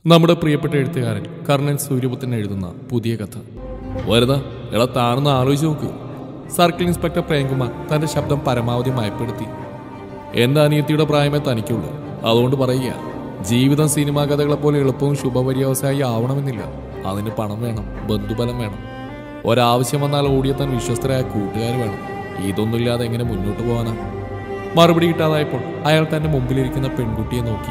നമ്മുടെ പ്രിയപ്പെട്ട എഴുത്തുകാരൻ കർണൻ സൂര്യപുത്രൻ എഴുതുന്ന പുതിയ കഥ വരുന്ന എടാ താണെന്ന് ആലോചിച്ച് നോക്ക് സർക്കിൾ ഇൻസ്പെക്ടർ പ്രേംകുമാർ തന്റെ ശബ്ദം പരമാവധി മയപ്പെടുത്തി എന്റെ അനിയത്തിയുടെ പ്രായമേ തനിക്കുള്ളൂ അതുകൊണ്ട് പറയുക ജീവിതം സിനിമാ കഥകളെ പോലെ എളുപ്പവും ശുഭപര്യവസായി ആവണമെന്നില്ല അതിന് പണം വേണം ബന്ധുബലം വേണം ഒരാവശ്യം വന്നാൽ ഓടിയെത്താൻ വിശ്വസ്തരായ കൂട്ടുകാർ വേണം ഇതൊന്നുമില്ലാതെ എങ്ങനെ മുന്നോട്ട് പോകാനാ മറുപടി കിട്ടാതായപ്പോൾ അയാൾ തന്റെ മുമ്പിലിരിക്കുന്ന പെൺകുട്ടിയെ നോക്കി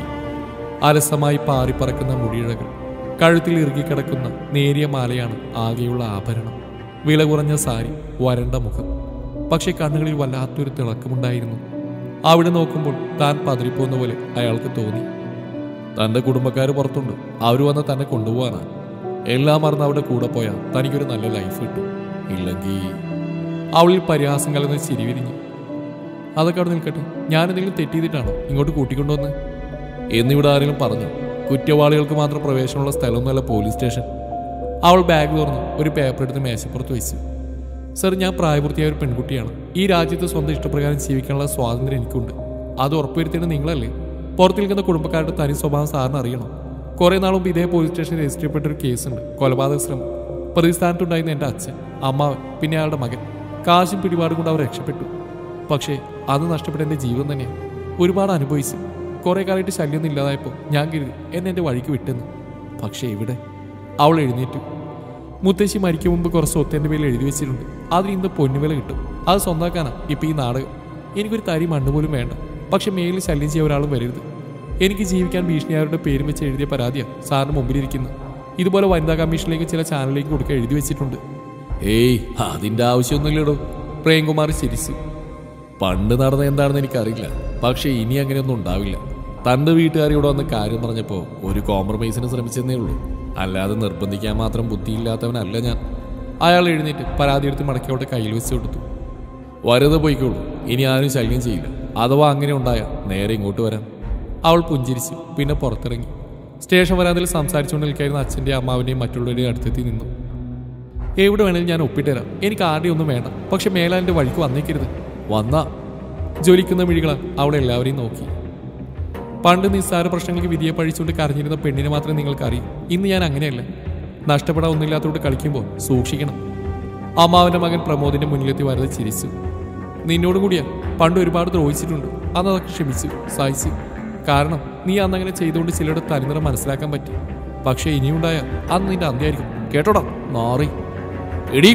അലസമായി പാറിപ്പറക്കുന്ന മുടിയിഴകൾ കഴുത്തിൽ ഇറുകിക്കിടക്കുന്ന നേരിയ മാലയാണ് ആകെയുള്ള ആഭരണം വില കുറഞ്ഞ സാരി വരണ്ട മുഖം പക്ഷെ കണ്ണുകളിൽ വല്ലാത്തൊരു തിളക്കമുണ്ടായിരുന്നു അവിടെ നോക്കുമ്പോൾ താൻ പതിരിപ്പോന്ന പോലെ അയാൾക്ക് തോന്നി തന്റെ കുടുംബക്കാർ പുറത്തുണ്ട് അവർ വന്ന് തന്നെ കൊണ്ടുപോകാനാണ് എല്ലാം മറന്ന് അവിടെ കൂടെ പോയാൽ തനിക്കൊരു നല്ല ലൈഫ് കിട്ടും ഇല്ലെങ്കിൽ അവളിൽ പരിഹാസം കലർന്ന് ചിരി വിരിഞ്ഞു അതൊക്കെ അവിടെ നിൽക്കട്ടെ ഞാൻ എന്തെങ്കിലും തെറ്റ് ചെയ്തിട്ടാണോ ഇങ്ങോട്ട് കൂട്ടിക്കൊണ്ടുവന്ന് എന്നിവിടെ ആരെങ്കിലും പറഞ്ഞു കുറ്റവാളികൾക്ക് മാത്രം പ്രവേശനമുള്ള സ്ഥലമൊന്നുമല്ല പോലീസ് സ്റ്റേഷൻ അവൾ ബാഗ് തുറന്നു ഒരു പേപ്പർ എടുത്ത് മേശപ്പുറത്ത് വെച്ചു സർ ഞാൻ പ്രായപൂർത്തിയായ ഒരു പെൺകുട്ടിയാണ് ഈ രാജ്യത്ത് സ്വന്തം ഇഷ്ടപ്രകാരം ജീവിക്കാനുള്ള സ്വാതന്ത്ര്യം എനിക്കുണ്ട് അത് ഉറപ്പുവരുത്തേണ്ടത് നിങ്ങളല്ലേ പുറത്ത് നിൽക്കുന്ന കുടുംബക്കാരുടെ തനി സ്വഭാവം സാറിന് അറിയണം കുറേ നാൾ മുമ്പ് ഇതേ പോലീസ് സ്റ്റേഷനിൽ രജിസ്റ്റർ ചെയ്യപ്പെട്ട ഒരു കേസുണ്ട് കൊലപാതക ശ്രമം പ്രതിസ്ഥാനത്തുണ്ടായിരുന്ന എൻ്റെ അച്ഛൻ അമ്മാവൻ പിന്നെ അയാളുടെ മകൻ കാശും പിടിപാടും കൊണ്ട് അവർ രക്ഷപ്പെട്ടു പക്ഷേ അത് നഷ്ടപ്പെട്ട എൻ്റെ ജീവിതം തന്നെയാണ് ഒരുപാട് അനുഭവിച്ചു കുറെ കാലമായിട്ട് ശല്യമൊന്നും ഇല്ലാതായപ്പോൾ ഞാൻ കരുതി എന്നെ എൻ്റെ വഴിക്ക് വിട്ടെന്ന് പക്ഷേ ഇവിടെ അവൾ എഴുന്നേറ്റു മുത്തശ്ശി മരിക്കും മുമ്പ് കുറച്ച് സ്വത്ത് എൻ്റെ പേരിൽ എഴുതി വെച്ചിട്ടുണ്ട് അതിന് ഇന്ന് പൊന്നുവില കിട്ടും അത് സ്വന്താക്കാനാ ഇപ്പം ഈ നാടകം എനിക്കൊരു തരി മണ്ണ് പോലും വേണ്ട പക്ഷെ മേലിൽ ശല്യം ചെയ്യാൻ ഒരാളും വരരുത് എനിക്ക് ജീവിക്കാൻ ഭീഷണിയാരുടെ പേരും വെച്ച് എഴുതിയ പരാതിയാണ് സാറിന് മുമ്പിലിരിക്കുന്നത് ഇതുപോലെ വനിതാ കമ്മീഷനിലേക്ക് ചില ചാനലിലേക്ക് കൊടുക്കാൻ എഴുതി വെച്ചിട്ടുണ്ട് ഏയ് അതിൻ്റെ ആവശ്യമൊന്നുമില്ലടോ പ്രേംകുമാർ ചിരിച്ചു പണ്ട് നടന്ന എന്താണെന്ന് എനിക്കറിയില്ല പക്ഷേ ഇനി അങ്ങനെയൊന്നും ഉണ്ടാവില്ല തൻ്റെ വീട്ടുകാരിയോട് വന്ന് കാര്യം പറഞ്ഞപ്പോൾ ഒരു കോംപ്രമൈസിന് ശ്രമിച്ചെന്നേ ഉള്ളൂ അല്ലാതെ നിർബന്ധിക്കാൻ മാത്രം ബുദ്ധിയില്ലാത്തവനല്ല ഞാൻ അയാൾ എഴുന്നേറ്റ് പരാതി എടുത്ത് മടക്കി അവളുടെ കയ്യിൽ വെച്ച് കൊടുത്തു വരത് പോയിക്കോളൂ ഇനി ആരും ശല്യം ചെയ്യില്ല അഥവാ അങ്ങനെ ഉണ്ടായ നേരെ ഇങ്ങോട്ട് വരാം അവൾ പുഞ്ചിരിച്ചു പിന്നെ പുറത്തിറങ്ങി സ്റ്റേഷൻ വരാതിൽ സംസാരിച്ചുകൊണ്ട് നിൽക്കായിരുന്ന അച്ഛൻ്റെ അമ്മാവിൻ്റെയും മറ്റുള്ളവരുടെയും അടുത്തെത്തി നിന്നു എവിടെ വേണേലും ഞാൻ ഒപ്പിട്ടുതരാം എനിക്ക് ആരുടെയും ഒന്നും വേണ്ട പക്ഷെ മേലാൽ എൻ്റെ വഴിക്ക് വന്നേക്കരുത് വന്ന ജ്വലിക്കുന്ന മിഴികളാൽ അവളെ എല്ലാവരെയും നോക്കി പണ്ട് നിസ്സാര പ്രശ്നങ്ങൾക്ക് വിധിയെ പഴിച്ചുകൊണ്ട് കരഞ്ഞിരുന്ന പെണ്ണിനെ മാത്രമേ നിങ്ങൾക്ക് അറിയൂ ഇന്ന് ഞാൻ അങ്ങനെയല്ല നഷ്ടപ്പെടാൻ ഒന്നുമില്ലാത്തതുകൊണ്ട് കളിക്കുമ്പോൾ സൂക്ഷിക്കണം അമ്മാവന്റെ മകൻ പ്രമോദിന്റെ മുന്നിലെത്തി വരത് ചിരിച്ചു നിന്നോടും കൂടിയാ പണ്ട് ഒരുപാട് ദ്രോഹിച്ചിട്ടുണ്ട് അന്ന് അതൊക്കെ ക്ഷമിച്ചു സഹിച്ചു കാരണം നീ അന്ന് അങ്ങനെ ചെയ്തുകൊണ്ട് ചിലരുടെ തനിനിറം മനസ്സിലാക്കാൻ പറ്റി പക്ഷേ ഇനിയുണ്ടായ അന്ന് നിന്റെ അന്ത്യായിരിക്കും കേട്ടോടാ നാറി എടീ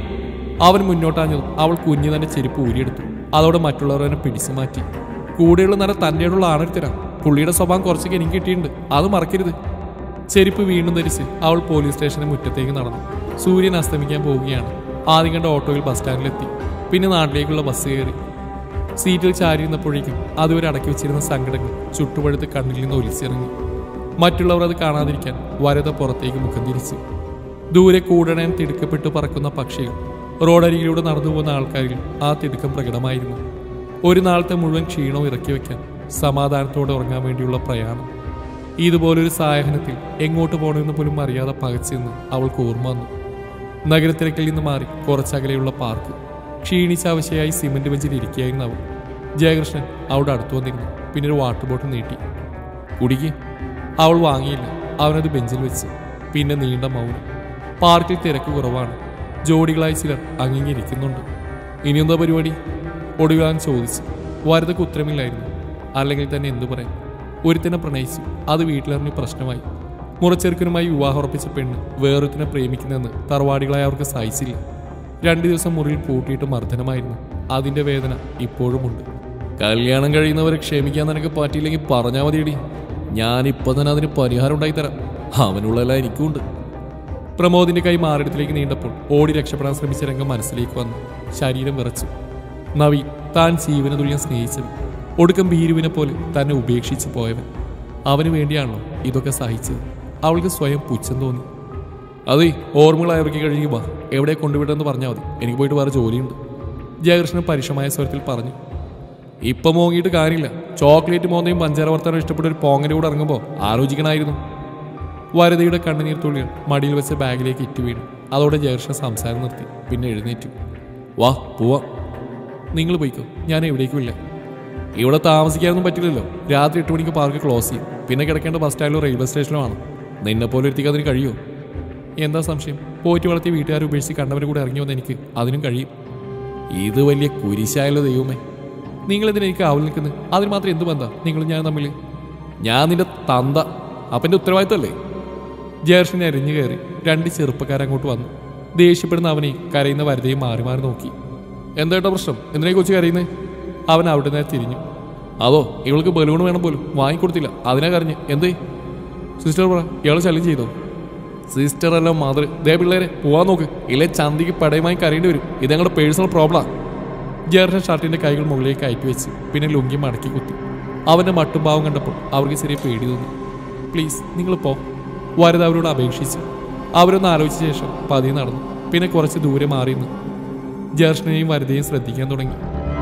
അവൻ മുന്നോട്ടാഞ്ഞതും അവൾ കുഞ്ഞു തന്നെ ചെരുപ്പ് ഊരിയെടുത്തു അതോടെ മറ്റുള്ളവർ അവനെ പിടിച്ചു മാറ്റി കൂടെയുള്ള നല്ല തൻ്റെയുള്ള ആണെടുത്തരാം പുള്ളിയുടെ സ്വഭാവം കുറച്ചൊക്കെ എനിക്ക് കിട്ടിയിട്ടുണ്ട് അത് മറക്കരുത് ചെരുപ്പ് വീണ്ടും ധരിച്ച് അവൾ പോലീസ് സ്റ്റേഷന് മുറ്റത്തേക്ക് നടന്നു സൂര്യൻ അസ്തമിക്കാൻ പോവുകയാണ് ആദ്യം കണ്ട ഓട്ടോയിൽ ബസ് സ്റ്റാൻഡിലെത്തി പിന്നെ നാട്ടിലേക്കുള്ള ബസ് കയറി സീറ്റിൽ ചാരിയിരുന്നപ്പോഴേക്കും അതുവരെ അടക്കി വെച്ചിരുന്ന സങ്കടങ്ങൾ ചുട്ടുപഴുത്ത് കണ്ണിൽ നിന്ന് ഒലിച്ചിറങ്ങി മറ്റുള്ളവർ അത് കാണാതിരിക്കാൻ വരത പുറത്തേക്ക് മുഖം തിരിച്ചു ദൂരെ കൂടണയാൻ തിടുക്കപ്പെട്ട് പറക്കുന്ന പക്ഷികൾ റോഡരികിലൂടെ നടന്നു പോകുന്ന ആൾക്കാരിൽ ആ തിടുക്കം പ്രകടമായിരുന്നു ഒരു നാളത്തെ മുഴുവൻ ക്ഷീണവും ഇറക്കി വെക്കാൻ സമാധാനത്തോടെ ഉറങ്ങാൻ വേണ്ടിയുള്ള പ്രയാണം ഇതുപോലൊരു സായാഹ്നത്തിൽ എങ്ങോട്ട് പോകണമെന്ന് പോലും അറിയാതെ പകച്ചെന്ന് അവൾക്ക് ഓർമ്മ വന്നു നഗരത്തിരക്കിൽ നിന്ന് മാറി കുറച്ചകലെയുള്ള പാർക്ക് ക്ഷീണിച്ച അവശയായി സിമന്റ് ബെഞ്ചിൽ ഇരിക്കുകയായിരുന്നു അവൾ ജയകൃഷ്ണൻ അവിടെ അടുത്തു വന്നിരുന്നു പിന്നെ ഒരു വാട്ടർ ബോട്ടിൽ നീട്ടി കുടിക്ക് അവൾ വാങ്ങിയില്ല അവനത് ബെഞ്ചിൽ വെച്ച് പിന്നെ നീണ്ട മൗനം പാർക്കിൽ തിരക്ക് കുറവാണ് ജോഡികളായി ചിലർ അങ്ങിങ്ങിരിക്കുന്നുണ്ട് ഇനിയെന്താ പരിപാടി ഒടുവിൽ അവൻ ചോദിച്ചു വരതക്ക് ഉത്തരമില്ലായിരുന്നു അല്ലെങ്കിൽ തന്നെ എന്തു പറയാൻ ഒരുത്തിനെ പ്രണയിച്ചു അത് വീട്ടിലിറങ്ങി പ്രശ്നമായി മുറച്ചെറുക്കനുമായി വിവാഹം ഉറപ്പിച്ച പെണ്ണ് വേറൊരുത്തിനെ പ്രേമിക്കുന്നതെന്ന് തറവാടികളായ അവർക്ക് സഹിച്ചില്ല രണ്ടു ദിവസം മുറിയിൽ പൂട്ടിയിട്ട് മർദ്ദനമായിരുന്നു അതിന്റെ വേദന ഇപ്പോഴുമുണ്ട് കല്യാണം കഴിയുന്നവരെ ക്ഷമിക്കാൻ നിനക്ക് പറ്റിയില്ലെങ്കിൽ പറഞ്ഞാൽ മതിയടി ഞാനിപ്പോ തന്നെ അതിന് പരിഹാരം ഉണ്ടാക്കി തരാം അവനുള്ളതെല്ലാം എനിക്കുണ്ട് പ്രമോദിന്റെ കൈ മാറിടത്തിലേക്ക് നീണ്ടപ്പോൾ ഓടി രക്ഷപ്പെടാൻ ശ്രമിച്ച രംഗം മനസ്സിലേക്ക് വന്നു ശരീരം വിറച്ചു നവി താൻ ജീവന തുല്യം സ്നേഹിച്ചവൻ ഒടുക്കം ഭീരുവിനെ പോലെ തന്നെ ഉപേക്ഷിച്ചു പോയവൻ അവന് വേണ്ടിയാണല്ലോ ഇതൊക്കെ സഹിച്ചത് അവൾക്ക് സ്വയം പുച്ഛം തോന്നി അതെ ഓർമ്മകളായവർക്ക് കഴിഞ്ഞു വാ എവിടെ കൊണ്ടുവിട്ടെന്ന് പറഞ്ഞാൽ മതി എനിക്ക് പോയിട്ട് വേറെ ജോലിയുണ്ട് ജയകൃഷ്ണൻ പരുഷമായ സ്വരത്തിൽ പറഞ്ഞു ഇപ്പൊ മോങ്ങിയിട്ട് കാര്യമില്ല ചോക്ലേറ്റ് മോന്തയും പഞ്ചാര വർത്താനം ഇഷ്ടപ്പെട്ട ഒരു പോങ്ങന്റെ കൂടെ ഇറങ്ങുമ്പോൾ ആലോചിക്കണമായിരുന്നു വരതയുടെ കണ്ണുനീർ തുള്ളികൾ മടിയിൽ വെച്ച ബാഗിലേക്ക് ഇറ്റ് വീണു അതോടെ ജയകൃഷ്ണൻ സംസാരം നിർത്തി പിന്നെ എഴുന്നേറ്റു വാ പോവാ നിങ്ങൾ പോയിക്കോ ഞാൻ എവിടേക്കുമില്ല ഇവിടെ താമസിക്കാനൊന്നും പറ്റില്ലല്ലോ രാത്രി എട്ട് മണിക്ക് പാർക്ക് ക്ലോസ് ചെയ്യും പിന്നെ കിടക്കേണ്ട ബസ് സ്റ്റാൻഡിലോ റെയിൽവേ സ്റ്റേഷനിലോ ആണ് നിന്നെ പോലെ ഒരുത്തിക്ക് അതിന് കഴിയുമോ എന്താ സംശയം പോറ്റി വളർത്തിയ വീട്ടുകാരെ ഉപേക്ഷിച്ച് കണ്ടവരെ കൂടെ ഇറങ്ങി വന്ന എനിക്ക് അതിനും കഴിയും ഇത് വലിയ കുരിശായല്ലോ ദൈവമേ നിങ്ങളെന്തിനാ എനിക്ക് ആവൽ നിൽക്കുന്നത് അതിന് മാത്രം എന്ത് ബന്ധ നിങ്ങളും ഞാൻ തമ്മിൽ ഞാൻ നിന്റെ തന്ത അപ്പൻ്റെ ഉത്തരവാദിത്തമല്ലേ ജേർഷനെ എറിഞ്ഞു കയറി രണ്ട് ചെറുപ്പക്കാരങ്ങോട്ട് വന്നു ദേഷ്യപ്പെടുന്ന അവനെ കരയുന്ന വരതയും മാറി മാറി നോക്കി എന്തായിട്ടാ പ്രശ്നം എന്തിനാ കൊച്ചു കരയുന്നേ അവൻ അവിടെ നിന്ന് തിരിഞ്ഞു അതോ ഇവൾക്ക് ബലൂൺ വേണം പോലും വാങ്ങിക്കൊടുത്തില്ല അതിനാ കരഞ്ഞ് എന്തേ സിസ്റ്റർ പറ ഇയാൾ ശല്യം ചെയ്തോ സിസ്റ്റർ അല്ല മദർ ദേ പിള്ളേരെ പോവാൻ നോക്ക് ഇല്ലേ ചന്തിക്ക് പടയുമായി കരയേണ്ടി വരും ഇത് ഞങ്ങളുടെ പേഴ്സണൽ പ്രോബ്ലം ജേർഷൻ ഷർട്ടിന്റെ കൈകൾ മുകളിലേക്ക് കയറ്റി വെച്ച് പിന്നെ ലുങ്കി മടക്കി കുത്തി അവന്റെ മട്ടും ഭാവം കണ്ടപ്പോൾ അവർക്ക് ചെറിയ പേടി തോന്നി പ്ലീസ് നിങ്ങൾ പോ വരത അവരോട് അപേക്ഷിച്ചു അവരൊന്ന് ആലോചിച്ച ശേഷം പതിയെ നടന്നു പിന്നെ കുറച്ച് ദൂരെ മാറി നിന്ന് ജേർഷനെയും വരതയും ശ്രദ്ധിക്കാൻ തുടങ്ങി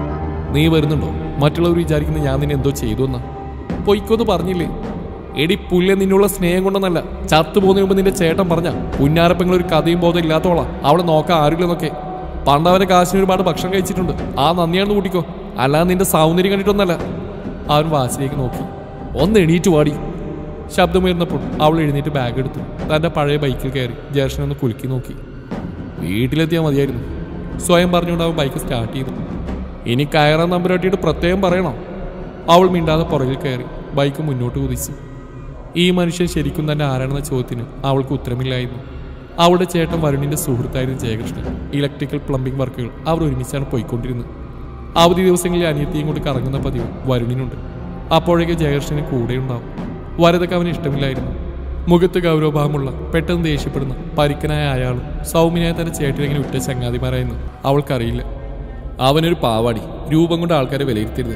നീ വരുന്നുണ്ടോ മറ്റുള്ളവർ വിചാരിക്കുന്ന ഞാൻ നിന്നെ എന്തോ ചെയ്തു എന്നാ പൊയ്ക്കോന്ന് പറഞ്ഞില്ലേ എടി പുല്ലെ നിന്നുള്ള സ്നേഹം കൊണ്ടൊന്നല്ല ചത്തു പോകുന്നതിന് മുമ്പ് നിന്റെ ചേട്ടൻ പറഞ്ഞ പുന്നാരപ്പങ്ങൾ ഒരു കഥയും ബോധം ഇല്ലാത്തോളാം അവളെ നോക്കാൻ ആരുമില്ലെന്നൊക്കെ പണ്ട് അവനെ കാശിന് ഒരുപാട് ഭക്ഷണം കഴിച്ചിട്ടുണ്ട് ആ നന്ദിയാണെന്ന് കൂട്ടിക്കോ അല്ലാതെ നിന്റെ സൗന്ദര്യം കണ്ടിട്ടൊന്നല്ല അവൻ വാച്ചിലേക്ക് നോക്കി ഒന്ന് എണീറ്റ് വാടി ശബ്ദമുയർന്നപ്പോൾ അവൾ എഴുന്നേറ്റ് ബാഗ് എടുത്തു തന്റെ പഴയ ബൈക്കിൽ കയറി ജേർഷനെ ഒന്ന് കുലുക്കി നോക്കി വീട്ടിലെത്തിയാൽ മതിയായിരുന്നു സ്വയം പറഞ്ഞുകൊണ്ട് അവൻ ബൈക്ക് സ്റ്റാർട്ട് ചെയ്തു ഇനി കയറാൻ നമ്പരാട്ടിയിട്ട് പ്രത്യേകം പറയണം അവൾ മിണ്ടാതെ പുറകിൽ കയറി ബൈക്ക് മുന്നോട്ട് കുതിച്ചു ഈ മനുഷ്യൻ ശരിക്കും തന്നെ ആരാണെന്ന ചോദ്യത്തിന് അവൾക്ക് ഉത്തരമില്ലായിരുന്നു അവളുടെ ചേട്ടൻ വരുണിന്റെ സുഹൃത്തായിരുന്നു ജയകൃഷ്ണൻ ഇലക്ട്രിക്കൽ പ്ലംബിംഗ് വർക്കുകൾ അവർ ഒരുമിച്ചാണ് പോയിക്കൊണ്ടിരുന്നത് അവധി ദിവസങ്ങളിൽ അനിയത്തിയും കൊണ്ട് കറങ്ങുന്ന പതിവ് വരുണിനുണ്ട് അപ്പോഴേക്ക് ജയകൃഷ്ണന് കൂടെയുണ്ടാവും വരതൊക്കെ അവന് ഇഷ്ടമില്ലായിരുന്നു മുഖത്ത് ഗൗരവഭാവമുള്ള പെട്ടെന്ന് ദേഷ്യപ്പെടുന്ന പരിക്കനായ അയാളും സൗമ്യനായ തന്റെ ചേട്ടനെങ്ങനെ വിട്ട ചങ്ങാതിമാരായെന്ന് അവൾക്കറിയില്ല അവനൊരു പാവാടി രൂപം കൊണ്ട് ആൾക്കാരെ വിലയിരുത്തരുത്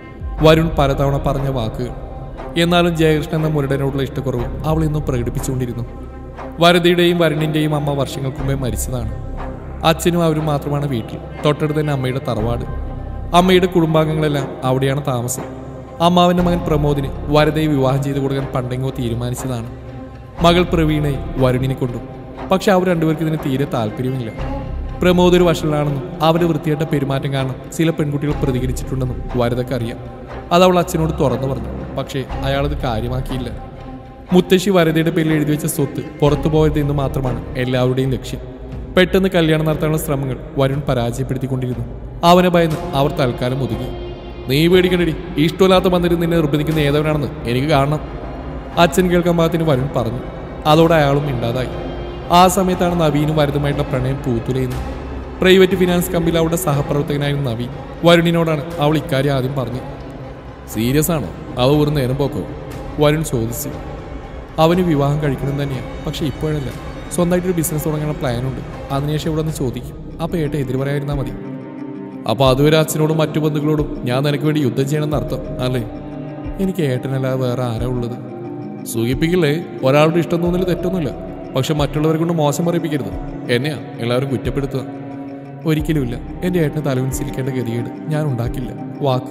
വരുൺ പലതവണ പറഞ്ഞ വാക്കുകൾ എന്നാലും ജയകൃഷ്ണൻ എന്ന മുരടനോടുള്ള ഇഷ്ടക്കുറവ് അവൾ ഇന്നും പ്രകടിപ്പിച്ചുകൊണ്ടിരുന്നു വരതയുടെയും വരുണിന്റെയും അമ്മ വർഷങ്ങൾക്ക് മുമ്പേ മരിച്ചതാണ് അച്ഛനും അവരും മാത്രമാണ് വീട്ടിൽ തൊട്ടടുത്ത് തന്നെ അമ്മയുടെ തറവാട് അമ്മയുടെ കുടുംബാംഗങ്ങളെല്ലാം അവിടെയാണ് താമസം അമ്മാവന്റെ മകൻ പ്രമോദിന് വരതയെ വിവാഹം ചെയ്തു കൊടുക്കാൻ പണ്ടെങ്ങോ തീരുമാനിച്ചതാണ് മകൾ പ്രവീണയെ വരുണിനെ കൊണ്ടു പക്ഷെ അവർ രണ്ടുപേർക്ക് ഇതിന് തീരെ താല്പര്യമില്ല പ്രമോദ് ഒരു വഷളാണെന്നും അവന്റെ വൃത്തിയായിട്ട പെരുമാറ്റം കാരണം ചില പെൺകുട്ടികൾ പ്രതികരിച്ചിട്ടുണ്ടെന്നും വരതൊക്കെ അറിയാം അത് അവൾ അച്ഛനോട് തുറന്നു പറഞ്ഞു പക്ഷേ അയാളത് കാര്യമാക്കിയില്ല മുത്തശ്ശി വരതയുടെ പേരിൽ എഴുതി വെച്ച സ്വത്ത് പുറത്തു പോയത് എന്ന് മാത്രമാണ് എല്ലാവരുടെയും ലക്ഷ്യം പെട്ടെന്ന് കല്യാണം നടത്താനുള്ള ശ്രമങ്ങൾ വരുൺ പരാജയപ്പെടുത്തിക്കൊണ്ടിരുന്നു അവനെ ഭയന്ന് അവർ തൽക്കാലം ഒതുങ്ങി നീ പേടിക്കണ്ടടി ഇഷ്ടമില്ലാത്ത ബന്ധത്തിൽ നിന്നെ നിർബന്ധിക്കുന്ന ഏതവനാണെന്ന് എനിക്ക് കാണണം അച്ഛൻ കേൾക്കാൻ പാകത്തിന് വരുൺ പറഞ്ഞു അതോടെ അയാളും മിണ്ടാതായി ആ സമയത്താണ് നവീനും വരതുമായിട്ടുള്ള പ്രണയം പൂത്തുലയുന്നത് പ്രൈവറ്റ് ഫിനാൻസ് കമ്പനിയിൽ അവളുടെ സഹപ്രവർത്തകനായിരുന്നു നവീൻ വരുണിനോടാണ് അവൾ ഇക്കാര്യം ആദ്യം പറഞ്ഞത് സീരിയസ് ആണോ അതോ ഒരു നേരം പോക്കോ വരുൺ ചോദിച്ചു അവന് വിവാഹം കഴിക്കണം തന്നെയാണ് പക്ഷെ ഇപ്പോഴല്ല സ്വന്തമായിട്ടൊരു ബിസിനസ് തുടങ്ങാനുള്ള പ്ലാനുണ്ട് അതിനുശേഷം ഇവിടെ നിന്ന് ചോദിക്കും അപ്പോൾ ഏട്ട എതിര് പറയാതിരുന്നാൽ മതി അപ്പോൾ അതുവരെ അച്ഛനോടും മറ്റു ബന്ധുക്കളോടും ഞാൻ നിനക്ക് വേണ്ടി യുദ്ധം ചെയ്യണമെന്ന് അർത്ഥം അല്ലേ എനിക്ക് ഏട്ടനല്ലാതെ വേറെ ആരാ ഉള്ളത് സൂചിപ്പിക്കില്ലേ ഒരാളുടെ ഇഷ്ടം തോന്നൽ തെറ്റൊന്നുമില്ല പക്ഷെ മറ്റുള്ളവരെ കൊണ്ട് മോശം പറയിപ്പിക്കരുത് എന്നെയാ എല്ലാവരും കുറ്റപ്പെടുത്തുക ഒരിക്കലുമില്ല എൻ്റെ ഏട്ടന് തലവിൻസിരിക്കേണ്ട ഗതികേട് ഞാൻ ഉണ്ടാക്കില്ല വാക്ക്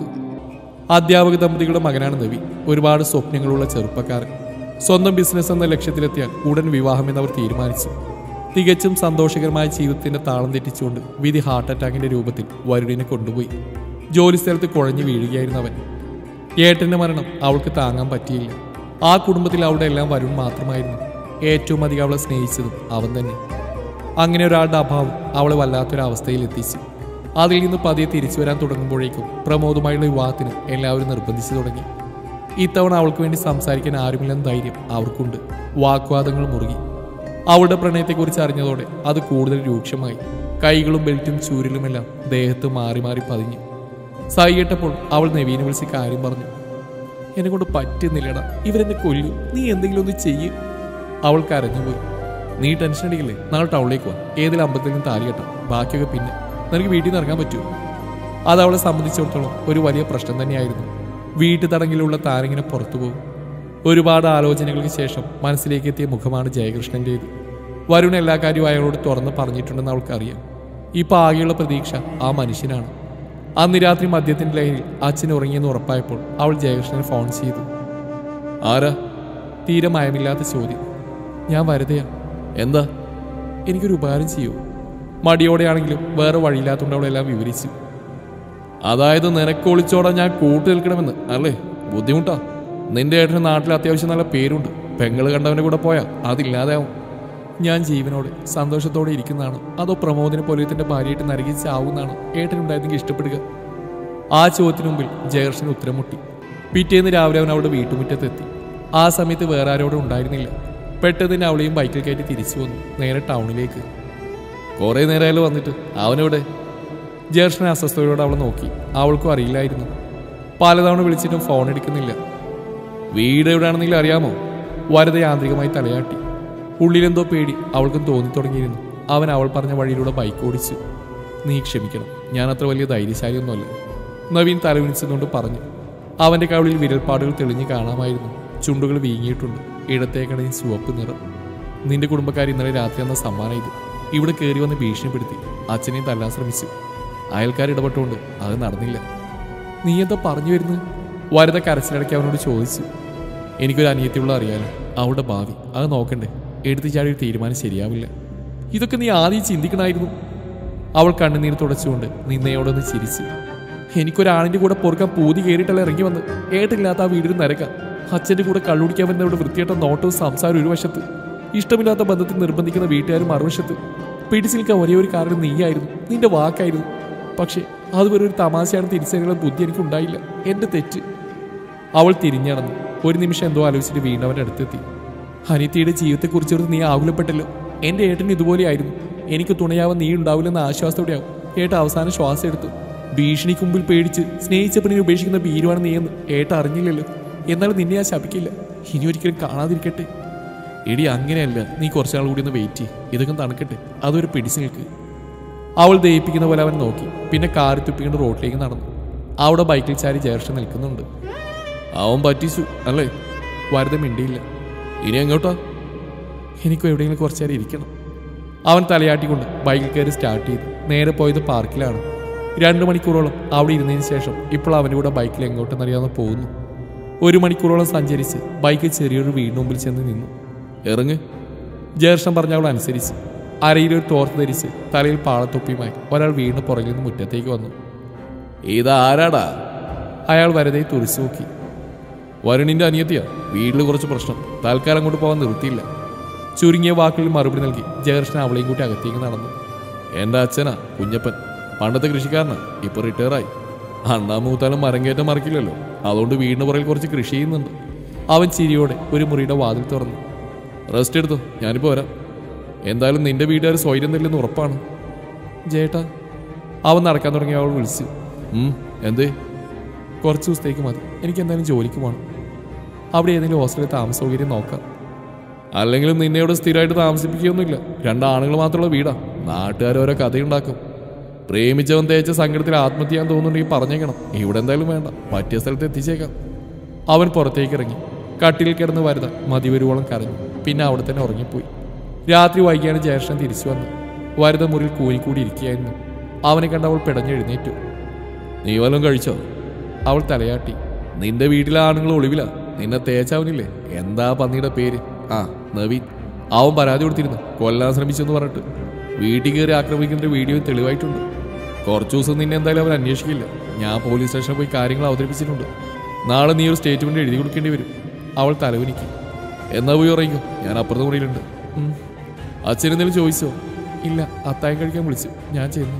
അധ്യാപക ദമ്പതികളുടെ മകനാണ് നവി ഒരുപാട് സ്വപ്നങ്ങളുള്ള ചെറുപ്പക്കാരൻ സ്വന്തം ബിസിനസ് എന്ന ലക്ഷ്യത്തിലെത്തിയാൽ ഉടൻ വിവാഹം എന്നവർ തീരുമാനിച്ചു തികച്ചും സന്തോഷകരമായ ജീവിതത്തിന്റെ താളം തെറ്റിച്ചുകൊണ്ട് വിധി ഹാർട്ട് അറ്റാക്കിന്റെ രൂപത്തിൽ വരുണിനെ കൊണ്ടുപോയി ജോലി സ്ഥലത്ത് കുഴഞ്ഞു വീഴുകയായിരുന്നു അവൻ ഏട്ടന്റെ മരണം അവൾക്ക് താങ്ങാൻ പറ്റിയില്ല ആ കുടുംബത്തിൽ അവളുടെ എല്ലാം വരുൺ മാത്രമായിരുന്നു ഏറ്റവും അധികം അവളെ സ്നേഹിച്ചതും അവൻ തന്നെ അങ്ങനെ ഒരാളുടെ അഭാവം അവളെ വല്ലാത്തൊരവസ്ഥയിൽ എത്തിച്ചു അതിൽ നിന്ന് പതിയെ തിരിച്ചു വരാൻ തുടങ്ങുമ്പോഴേക്കും പ്രമോദുമായുള്ള വിവാഹത്തിന് എല്ലാവരും നിർബന്ധിച്ചു തുടങ്ങി ഇത്തവണ അവൾക്ക് വേണ്ടി സംസാരിക്കാൻ ആരുമില്ലെന്ന ധൈര്യം അവർക്കുണ്ട് വാഗ്വാദങ്ങൾ മുറുകി അവളുടെ പ്രണയത്തെക്കുറിച്ച് അറിഞ്ഞതോടെ അത് കൂടുതൽ രൂക്ഷമായി കൈകളും ബെൽറ്റും ചൂരിലുമെല്ലാം ദേഹത്ത് മാറി മാറി പതിഞ്ഞു സായിട്ടപ്പോൾ അവൾ നവീനെ വിളിച്ച് കാര്യം പറഞ്ഞു എന്നെ കൊണ്ട് പറ്റുന്നില്ലടാ ഇവരെന്നെ കൊല്ലു നീ എന്തെങ്കിലും ഒന്ന് ചെയ്യ് അവൾ കരഞ്ഞുപോയി നീ ടെൻഷൻ അടിക്കില്ലേ നാളെ ടൗണിലേക്ക് വാ ഏതെങ്കിലും അമ്പലത്തിലും താലി കെട്ടാം ബാക്കിയൊക്കെ പിന്നെ നിനക്ക് വീട്ടിൽ നിന്ന് ഇറങ്ങാൻ പറ്റുമോ അത് അവളെ സംബന്ധിച്ചിടത്തോളം ഒരു വലിയ പ്രശ്നം തന്നെയായിരുന്നു വീട്ടു തടങ്കിലുള്ള താരിങ്ങനെ പുറത്തു പോകും ഒരുപാട് ആലോചനകൾക്ക് ശേഷം മനസ്സിലേക്ക് എത്തിയ മുഖമാണ് ജയകൃഷ്ണൻ്റേത് വരുൺ എല്ലാ കാര്യവും അയാളോട് തുറന്ന് പറഞ്ഞിട്ടുണ്ടെന്ന് അവൾക്കറിയാം ഇപ്പൊ ആകെയുള്ള പ്രതീക്ഷ ആ മനുഷ്യനാണ് അന്ന് രാത്രി മദ്യത്തിന്റെ ലഹരിയിൽ അച്ഛൻ ഉറങ്ങിയെന്ന് ഉറപ്പായപ്പോൾ അവൾ ജയകൃഷ്ണനെ ഫോൺ ചെയ്തു ആരാ തീരെ മയമില്ലാത്ത ചോദ്യം ഞാൻ വരതയാ എന്താ എനിക്കൊരു ഉപകാരം ചെയ്യൂ മടിയോടെയാണെങ്കിലും വേറെ വഴിയില്ലാത്തതുകൊണ്ട് അവളെല്ലാം വിവരിച്ചു അതായത് നിനക്ക് ഒളിച്ചോടാൻ ഞാൻ കൂട്ടു നിൽക്കണമെന്ന് അല്ലേ ബുദ്ധിമുട്ടാ നിന്റെ ഏട്ടന് നാട്ടിൽ അത്യാവശ്യം നല്ല പേരുണ്ട് പെങ്ങള് കണ്ടവന്റെ കൂടെ പോയാൽ അതില്ലാതെയാവും ഞാൻ ജീവനോടെ സന്തോഷത്തോടെ ഇരിക്കുന്നതാണ് അതോ പ്രമോദിനെ പോലീത്തിന്റെ ഭാര്യയായിട്ട് നരകി ചാവുന്നതാണ് ഏട്ടനുണ്ടായിരുന്നെങ്കിൽ ഇഷ്ടപ്പെടുക ആ ചോദ്യത്തിന് മുമ്പിൽ ജയകൃഷ്ണൻ ഉത്തരം മുട്ടി പിറ്റേന്ന് രാവിലെ അവൻ അവിടെ വീട്ടുമുറ്റത്തെത്തി ആ സമയത്ത് വേറെ ആരോടും ഉണ്ടായിരുന്നില്ല പെട്ടെന്ന് തന്നെ അവളെയും ബൈക്കിൽ കയറ്റി തിരിച്ചു വന്നു നേരെ ടൗണിലേക്ക് കുറേ നേരമായാലും വന്നിട്ട് അവനെവിടെ ജേർഷനെ അസ്വസ്ഥതയോടെ അവളെ നോക്കി അവൾക്കും അറിയില്ലായിരുന്നു പലതവണ വിളിച്ചിട്ടും ഫോൺ എടുക്കുന്നില്ല വീട് എവിടെയാണെന്നെങ്കിലും അറിയാമോ വരത യാന്ത്രികമായി തലയാട്ടി ഉള്ളിലെന്തോ പേടി അവൾക്കും തോന്നി തുടങ്ങിയിരുന്നു അവൻ അവൾ പറഞ്ഞ വഴിയിലൂടെ ബൈക്ക് ഓടിച്ചു നീ ക്ഷമിക്കണം ഞാൻ അത്ര വലിയ ധൈര്യശാലിയൊന്നുമല്ല നവീൻ തലവിനിച്ചുകൊണ്ട് പറഞ്ഞു അവന്റെ കവിളിൽ വിരൽപ്പാടുകൾ തെളിഞ്ഞു കാണാമായിരുന്നു ചുണ്ടുകൾ വീങ്ങിയിട്ടുണ്ട് ഇടത്തേക്കടയിൽ ചുവപ്പ് നിറം നിന്റെ കുടുംബക്കാർ ഇന്നലെ രാത്രി എന്ന സമ്മാനം ഇത് ഇവിടെ കയറി വന്ന് ഭീഷണിപ്പെടുത്തി അച്ഛനെയും തല്ലാൻ ശ്രമിച്ചു അയൽക്കാർ ഇടപെട്ടുകൊണ്ട് അത് നടന്നില്ല നീ എന്താ പറഞ്ഞു വരുന്നത് വരത കരച്ചിലടക്കി അവനോട് ചോദിച്ചു എനിക്കൊരു അനിയത്തിയുള്ള അറിയാലോ അവളുടെ ഭാവി അത് നോക്കണ്ടേ എടുത്തു ചാടി ഒരു തീരുമാനം ശരിയാവില്ല ഇതൊക്കെ നീ ആദ്യം ചിന്തിക്കണമായിരുന്നു അവൾ കണ്ണുനീർ തുടച്ചുകൊണ്ട് നിന്നയോടൊന്ന് ചിരിച്ചു എനിക്കൊരാണിന്റെ കൂടെ പൊറുക്കാൻ പൂതി കയറിയിട്ടല്ല ഇറങ്ങി വന്ന് ഏട്ടില്ലാത്ത ആ വീടിന് നിരക്കാം അച്ഛന്റെ കൂടെ കള്ളുടിക്കാൻ വരുന്നവരുടെ വൃത്തിയായിട്ട നോട്ടവും സംസാരം ഒരു വശത്ത് ഇഷ്ടമില്ലാത്ത ബന്ധത്തിൽ നിർബന്ധിക്കുന്ന വീട്ടുകാരും മറുവശത്ത് പിടിച്ചു നിൽക്കാൻ ഒരേ ഒരു കാരണം നീയായിരുന്നു നിന്റെ വാക്കായിരുന്നു പക്ഷേ അത് വെറും ഒരു തമാശയാണ് തിരിച്ചറിയാൻ ബുദ്ധി എനിക്ക് ഉണ്ടായില്ല എന്റെ തെറ്റ് അവൾ തിരിഞ്ഞടന്നു ഒരു നിമിഷം എന്തോ ആലോചിച്ചിട്ട് വീണ്ടും അവൻ്റെ അടുത്തെത്തി അനിത്യയുടെ ജീവിതത്തെക്കുറിച്ചോർത്ത് നീ ആകുലപ്പെട്ടല്ലോ എന്റെ ഏട്ടൻ ഇതുപോലെയായിരുന്നു എനിക്ക് തുണയാവാൻ നീ ഉണ്ടാവില്ലെന്ന ആശ്വാസത്തോടെയാവും ഏട്ട അവസാനം ശ്വാസം എടുത്തു ഭീഷണിക്ക് മുമ്പിൽ പേടിച്ച് സ്നേഹിച്ച പെണ്ണിനെ ഉപേക്ഷിക്കുന്ന ഭീരുവാണ് നീയെന്ന് ഏട്ട അറിഞ്ഞില്ലല്ലോ എന്നാലും നിന്നെ ഞാൻ ശപിക്കില്ല ഇനി ഒരിക്കലും കാണാതിരിക്കട്ടെ എടി അങ്ങനെയല്ല നീ കുറച്ചാൾ കൂടി ഒന്ന് വെയിറ്റ് ചെയ്യ് ഇതൊക്കെ തണുക്കട്ടെ അതൊരു പിടിച്ചു നിൽക്ക് അവൾ ദയിപ്പിക്കുന്ന പോലെ അവൻ നോക്കി പിന്നെ കാറി തുപ്പിക്കൊണ്ട് റോഡിലേക്ക് നടന്നു അവിടെ ബൈക്കിൽ ചാരി ജേർഷൻ നിൽക്കുന്നുണ്ട് അവൻ പറ്റിച്ചു അല്ലേ വരത മിണ്ടിയില്ല ഇനി എങ്ങോട്ടാ എനിക്കും എവിടെയെങ്കിലും കുറച്ചു നേരം ഇരിക്കണം അവൻ തലയാട്ടിക്കൊണ്ട് ബൈക്കിൽ കയറി സ്റ്റാർട്ട് ചെയ്തു നേരെ പോയത് പാർക്കിലാണ് രണ്ട് മണിക്കൂറോളം അവിടെ ഇരുന്നതിന് ശേഷം ഇപ്പോൾ അവൻ്റെ കൂടെ ബൈക്കിൽ എങ്ങോട്ടെന്നറിയാതെ പോകുന്നു ഒരു മണിക്കൂറോളം സഞ്ചരിച്ച് ബൈക്ക് ചെറിയൊരു വീടിന് മുമ്പിൽ ചെന്ന് നിന്നു ഇറങ്ങ് ജേർഷൻ പറഞ്ഞ അവൾ അനുസരിച്ച് അരയിൽ ഒരു തോർത്ത് ധരിച്ച് തലയിൽ പാളത്തൊപ്പിയുമായി ഒരാൾ വീടിന് പുറകിൽ നിന്ന് മുറ്റത്തേക്ക് വന്നു ഇതാരാടാ അയാൾ വരതെ തുറിച്ചു നോക്കി വരുണിന്റെ അനിയത്തിയാ വീട്ടിൽ കുറച്ച് പ്രശ്നം തൽക്കാലം അങ്ങോട്ട് പോകാൻ നിർത്തിയില്ല ചുരുങ്ങിയ വാക്കുകളിൽ മറുപടി നൽകി ജയകൃഷ്ണൻ അവളെയും കൂട്ടി അകത്തേക്ക് നടന്നു എൻ്റെ അച്ഛനാ കുഞ്ഞപ്പൻ പണ്ടത്തെ കൃഷിക്കാരനാ ഇപ്പൊ റിട്ടയറായി അണ്ണാ മൂത്താലും മരം കയറ്റം മറക്കില്ലല്ലോ അതുകൊണ്ട് വീടിന് പുറകിൽ കുറച്ച് കൃഷി ചെയ്യുന്നുണ്ട് അവൻ ചിരിയോടെ ഒരു മുറിയുടെ വാതിൽ തുറന്നു റെസ്റ്റ് എടുത്തു ഞാനിപ്പോ വരാം എന്തായാലും നിന്റെ വീട്ടുകാർ സ്വൈര്യം തരില്ലെന്ന് ഉറപ്പാണ് ജേട്ടാ അവൻ നടക്കാൻ തുടങ്ങി അവൾ വിളിച്ചു ഉം, എന്തേ കുറച്ച് ദിവസത്തേക്ക് മതി എനിക്ക് എന്തായാലും ജോലിക്ക് പോകണം അവിടെ ഏതെങ്കിലും ഹോസ്റ്റലിൽ താമസ സൗകര്യം നോക്കാം അല്ലെങ്കിലും നിന്നെ ഇവിടെ സ്ഥിരമായിട്ട് താമസിപ്പിക്കുകയൊന്നുമില്ല രണ്ടാണുങ്ങൾ മാത്രമുള്ള വീടാ നാട്ടുകാർ ഓരോ കഥയുണ്ടാക്കും പ്രേമിച്ചവൻ തേച്ച സങ്കടത്തിൽ ആത്മഹത്യ ചെയ്യാൻ തോന്നുന്നുണ്ടെങ്കിൽ പറഞ്ഞേക്കണം ഇവിടെ എന്തായാലും വേണ്ട പറ്റിയ സ്ഥലത്ത് എത്തിച്ചേക്കാം അവൻ പുറത്തേക്ക് ഇറങ്ങി കട്ടിലിൽ കിടന്ന് വരുത മതിവരുവോളം കരഞ്ഞു പിന്നെ അവിടെ തന്നെ ഉറങ്ങിപ്പോയി രാത്രി വൈകിയാണ് ജയകൃഷ്ണൻ തിരിച്ചു വന്നത് വരുത മുറിയിൽ കൂനിക്കൂടി ഇരിക്കുകയായിരുന്നു അവനെ കണ്ട് അവൾ പിടഞ്ഞെഴുന്നേറ്റു നീ വല്ലതും കഴിച്ചോ അവൾ തലയാട്ടി നിന്റെ വീട്ടിലെ ആണുങ്ങൾ ഒളിവിലാ നിന്നെ തേച്ചവനില്ലേ എന്താ പന്നിയുടെ പേര് ആ നവീൻ അവൻ പരാതി കൊടുത്തിരുന്നു കൊല്ലാൻ ശ്രമിച്ചെന്ന് പറഞ്ഞിട്ട് വീട്ടിൽ കയറി ആക്രമിക്കുന്ന വീഡിയോ തെളിവായിട്ടുണ്ട് കുറച്ചു ദിവസം നിന്നെ എന്തായാലും അവർ അന്വേഷിക്കില്ല ഞാൻ പോലീസ് സ്റ്റേഷനിൽ പോയി കാര്യങ്ങൾ അവതരിപ്പിച്ചിട്ടുണ്ട് നാളെ നീ ഒരു സ്റ്റേറ്റ്മെന്റ് എഴുതി കൊടുക്കേണ്ടി വരും അവൾ തലവനിക്ക് എന്നാ പോയി ഉറങ്ങിക്കോ ഞാൻ അപ്പുറത്തെ മുറിയിലുണ്ട് ഉം. അച്ഛനെന്തെങ്കിലും ചോദിച്ചോ ഇല്ല അത്തായം കഴിക്കാൻ വിളിച്ചു ഞാൻ ചെയ്യുന്നു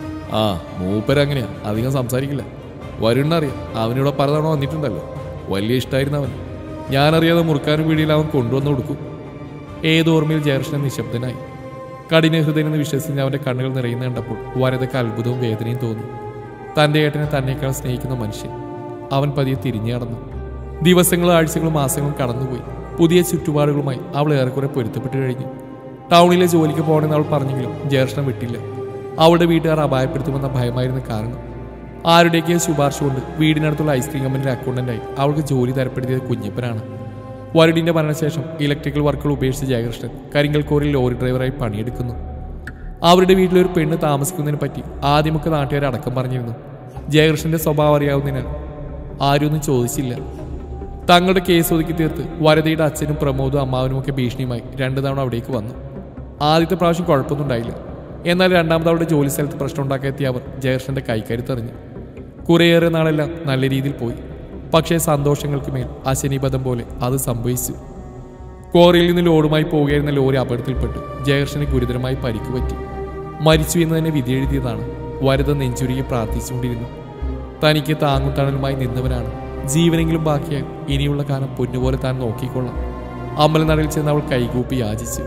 ആ മൂപ്പരങ്ങനെയാ അധികം സംസാരിക്കില്ല വരുണ്ണറിയാം അവനിവിടെ പലതവണ വന്നിട്ടുണ്ടല്ലോ വലിയ ഇഷ്ടമായിരുന്നു അവൻ ഞാനറിയാതെ മുറുക്കാനും വീടിയിൽ അവൻ കൊണ്ടുവന്ന് കൊടുക്കും ഏതോർമ്മയിൽ ജയകൃഷ്ണൻ നിശബ്ദനായി കഠിന ഹൃദയനെന്ന് വിശ്വസിച്ച് അവന്റെ കണ്ണുകൾ നിറയുന്ന കണ്ടപ്പോൾ വരതൊക്കെ അത്ഭുതവും വേദനയും തോന്നി തന്റെ ഏട്ടനെ തന്നേക്കാൾ സ്നേഹിക്കുന്ന മനുഷ്യൻ അവൻ പതിയെ തിരിഞ്ഞു നടന്നു ദിവസങ്ങളും ആഴ്ചകളും മാസങ്ങളും കടന്നുപോയി പുതിയ ചുറ്റുപാടുകളുമായി അവൾ ഏറെക്കുറെ പൊരുത്തപ്പെട്ട് കഴിഞ്ഞു ടൗണിലെ ജോലിക്ക് പോകണമെന്ന് അവൾ പറഞ്ഞെങ്കിലും ജയകൃഷ്ണൻ വിട്ടില്ല അവളുടെ വീട്ടുകാർ അപായപ്പെടുത്തുമെന്ന ഭയമായിരുന്നു കാരണം ആരുടെയൊക്കെ ശുപാർശ കൊണ്ട് വീടിനടുത്തുള്ള ഐസ്ക്രീം കമ്പനിയിലെ അക്കൗണ്ടന്റായി അവൾക്ക് ജോലി തരപ്പെടുത്തിയത് കുഞ്ഞപ്പനാണ് വരുണിന്റെ മരണശേഷം ഇലക്ട്രിക്കൽ വർക്കുകൾ ഉപേക്ഷിച്ച ജയകൃഷ്ണൻ കരിങ്കൽക്കോറിൽ ലോറി ഡ്രൈവറായി പണിയെടുക്കുന്നു അവരുടെ വീട്ടിലൊരു പെണ്ണ് താമസിക്കുന്നതിനെ പറ്റി ആദ്യമൊക്കെ നാട്ടുകാർ അടക്കം പറഞ്ഞിരുന്നു ജയകൃഷ്ണന്റെ സ്വഭാവം അറിയാവുന്നതിനാൽ ആരും ഒന്നും ചോദിച്ചില്ല തങ്ങളുടെ കേസ് ഒതുക്കി തീർത്ത് വരതയുടെ അച്ഛനും പ്രമോദും അമ്മാവനും ഒക്കെ ഭീഷണിയുമായി രണ്ടു തവണ അവിടേക്ക് വന്നു ആദ്യത്തെ പ്രാവശ്യം കുഴപ്പമൊന്നും ഉണ്ടായില്ല എന്നാൽ രണ്ടാമത് അവരുടെ ജോലി സ്ഥലത്ത് പ്രശ്നം ഉണ്ടാക്കിയെത്തിയ അവർ ജയകൃഷ്ണന്റെ കൈക്കരുത്തെറിഞ്ഞു കുറേയേറെ നാളെല്ലാം നല്ല രീതിയിൽ പോയി പക്ഷേ സന്തോഷങ്ങൾക്ക് മേൽ അശനിബദ്ധം പോലെ അത് സംഭവിച്ചു കോറിയിൽ നിന്ന് ലോഡുമായി പോവുകയായിരുന്ന ലോറി അപകടത്തിൽപ്പെട്ടു ജയകൃഷ്ണന് ഗുരുതരമായി പരിക്ക് പറ്റി മരിച്ചു എന്ന് തന്നെ വിധിയെഴുതിയതാണ് വരത നെഞ്ചുരുകി പ്രാർത്ഥിച്ചുകൊണ്ടിരുന്നു തനിക്ക് താങ്ങും തണലുമായി നിന്നവനാണ് ജീവനെങ്കിലും ബാക്കിയാൽ ഇനിയുള്ള കാലം പൊന്നുപോലെ താൻ നോക്കിക്കൊള്ളാം അമ്പലനടയിൽ ചെന്ന് അവൾ കൈകൂപ്പി യാചിച്ചു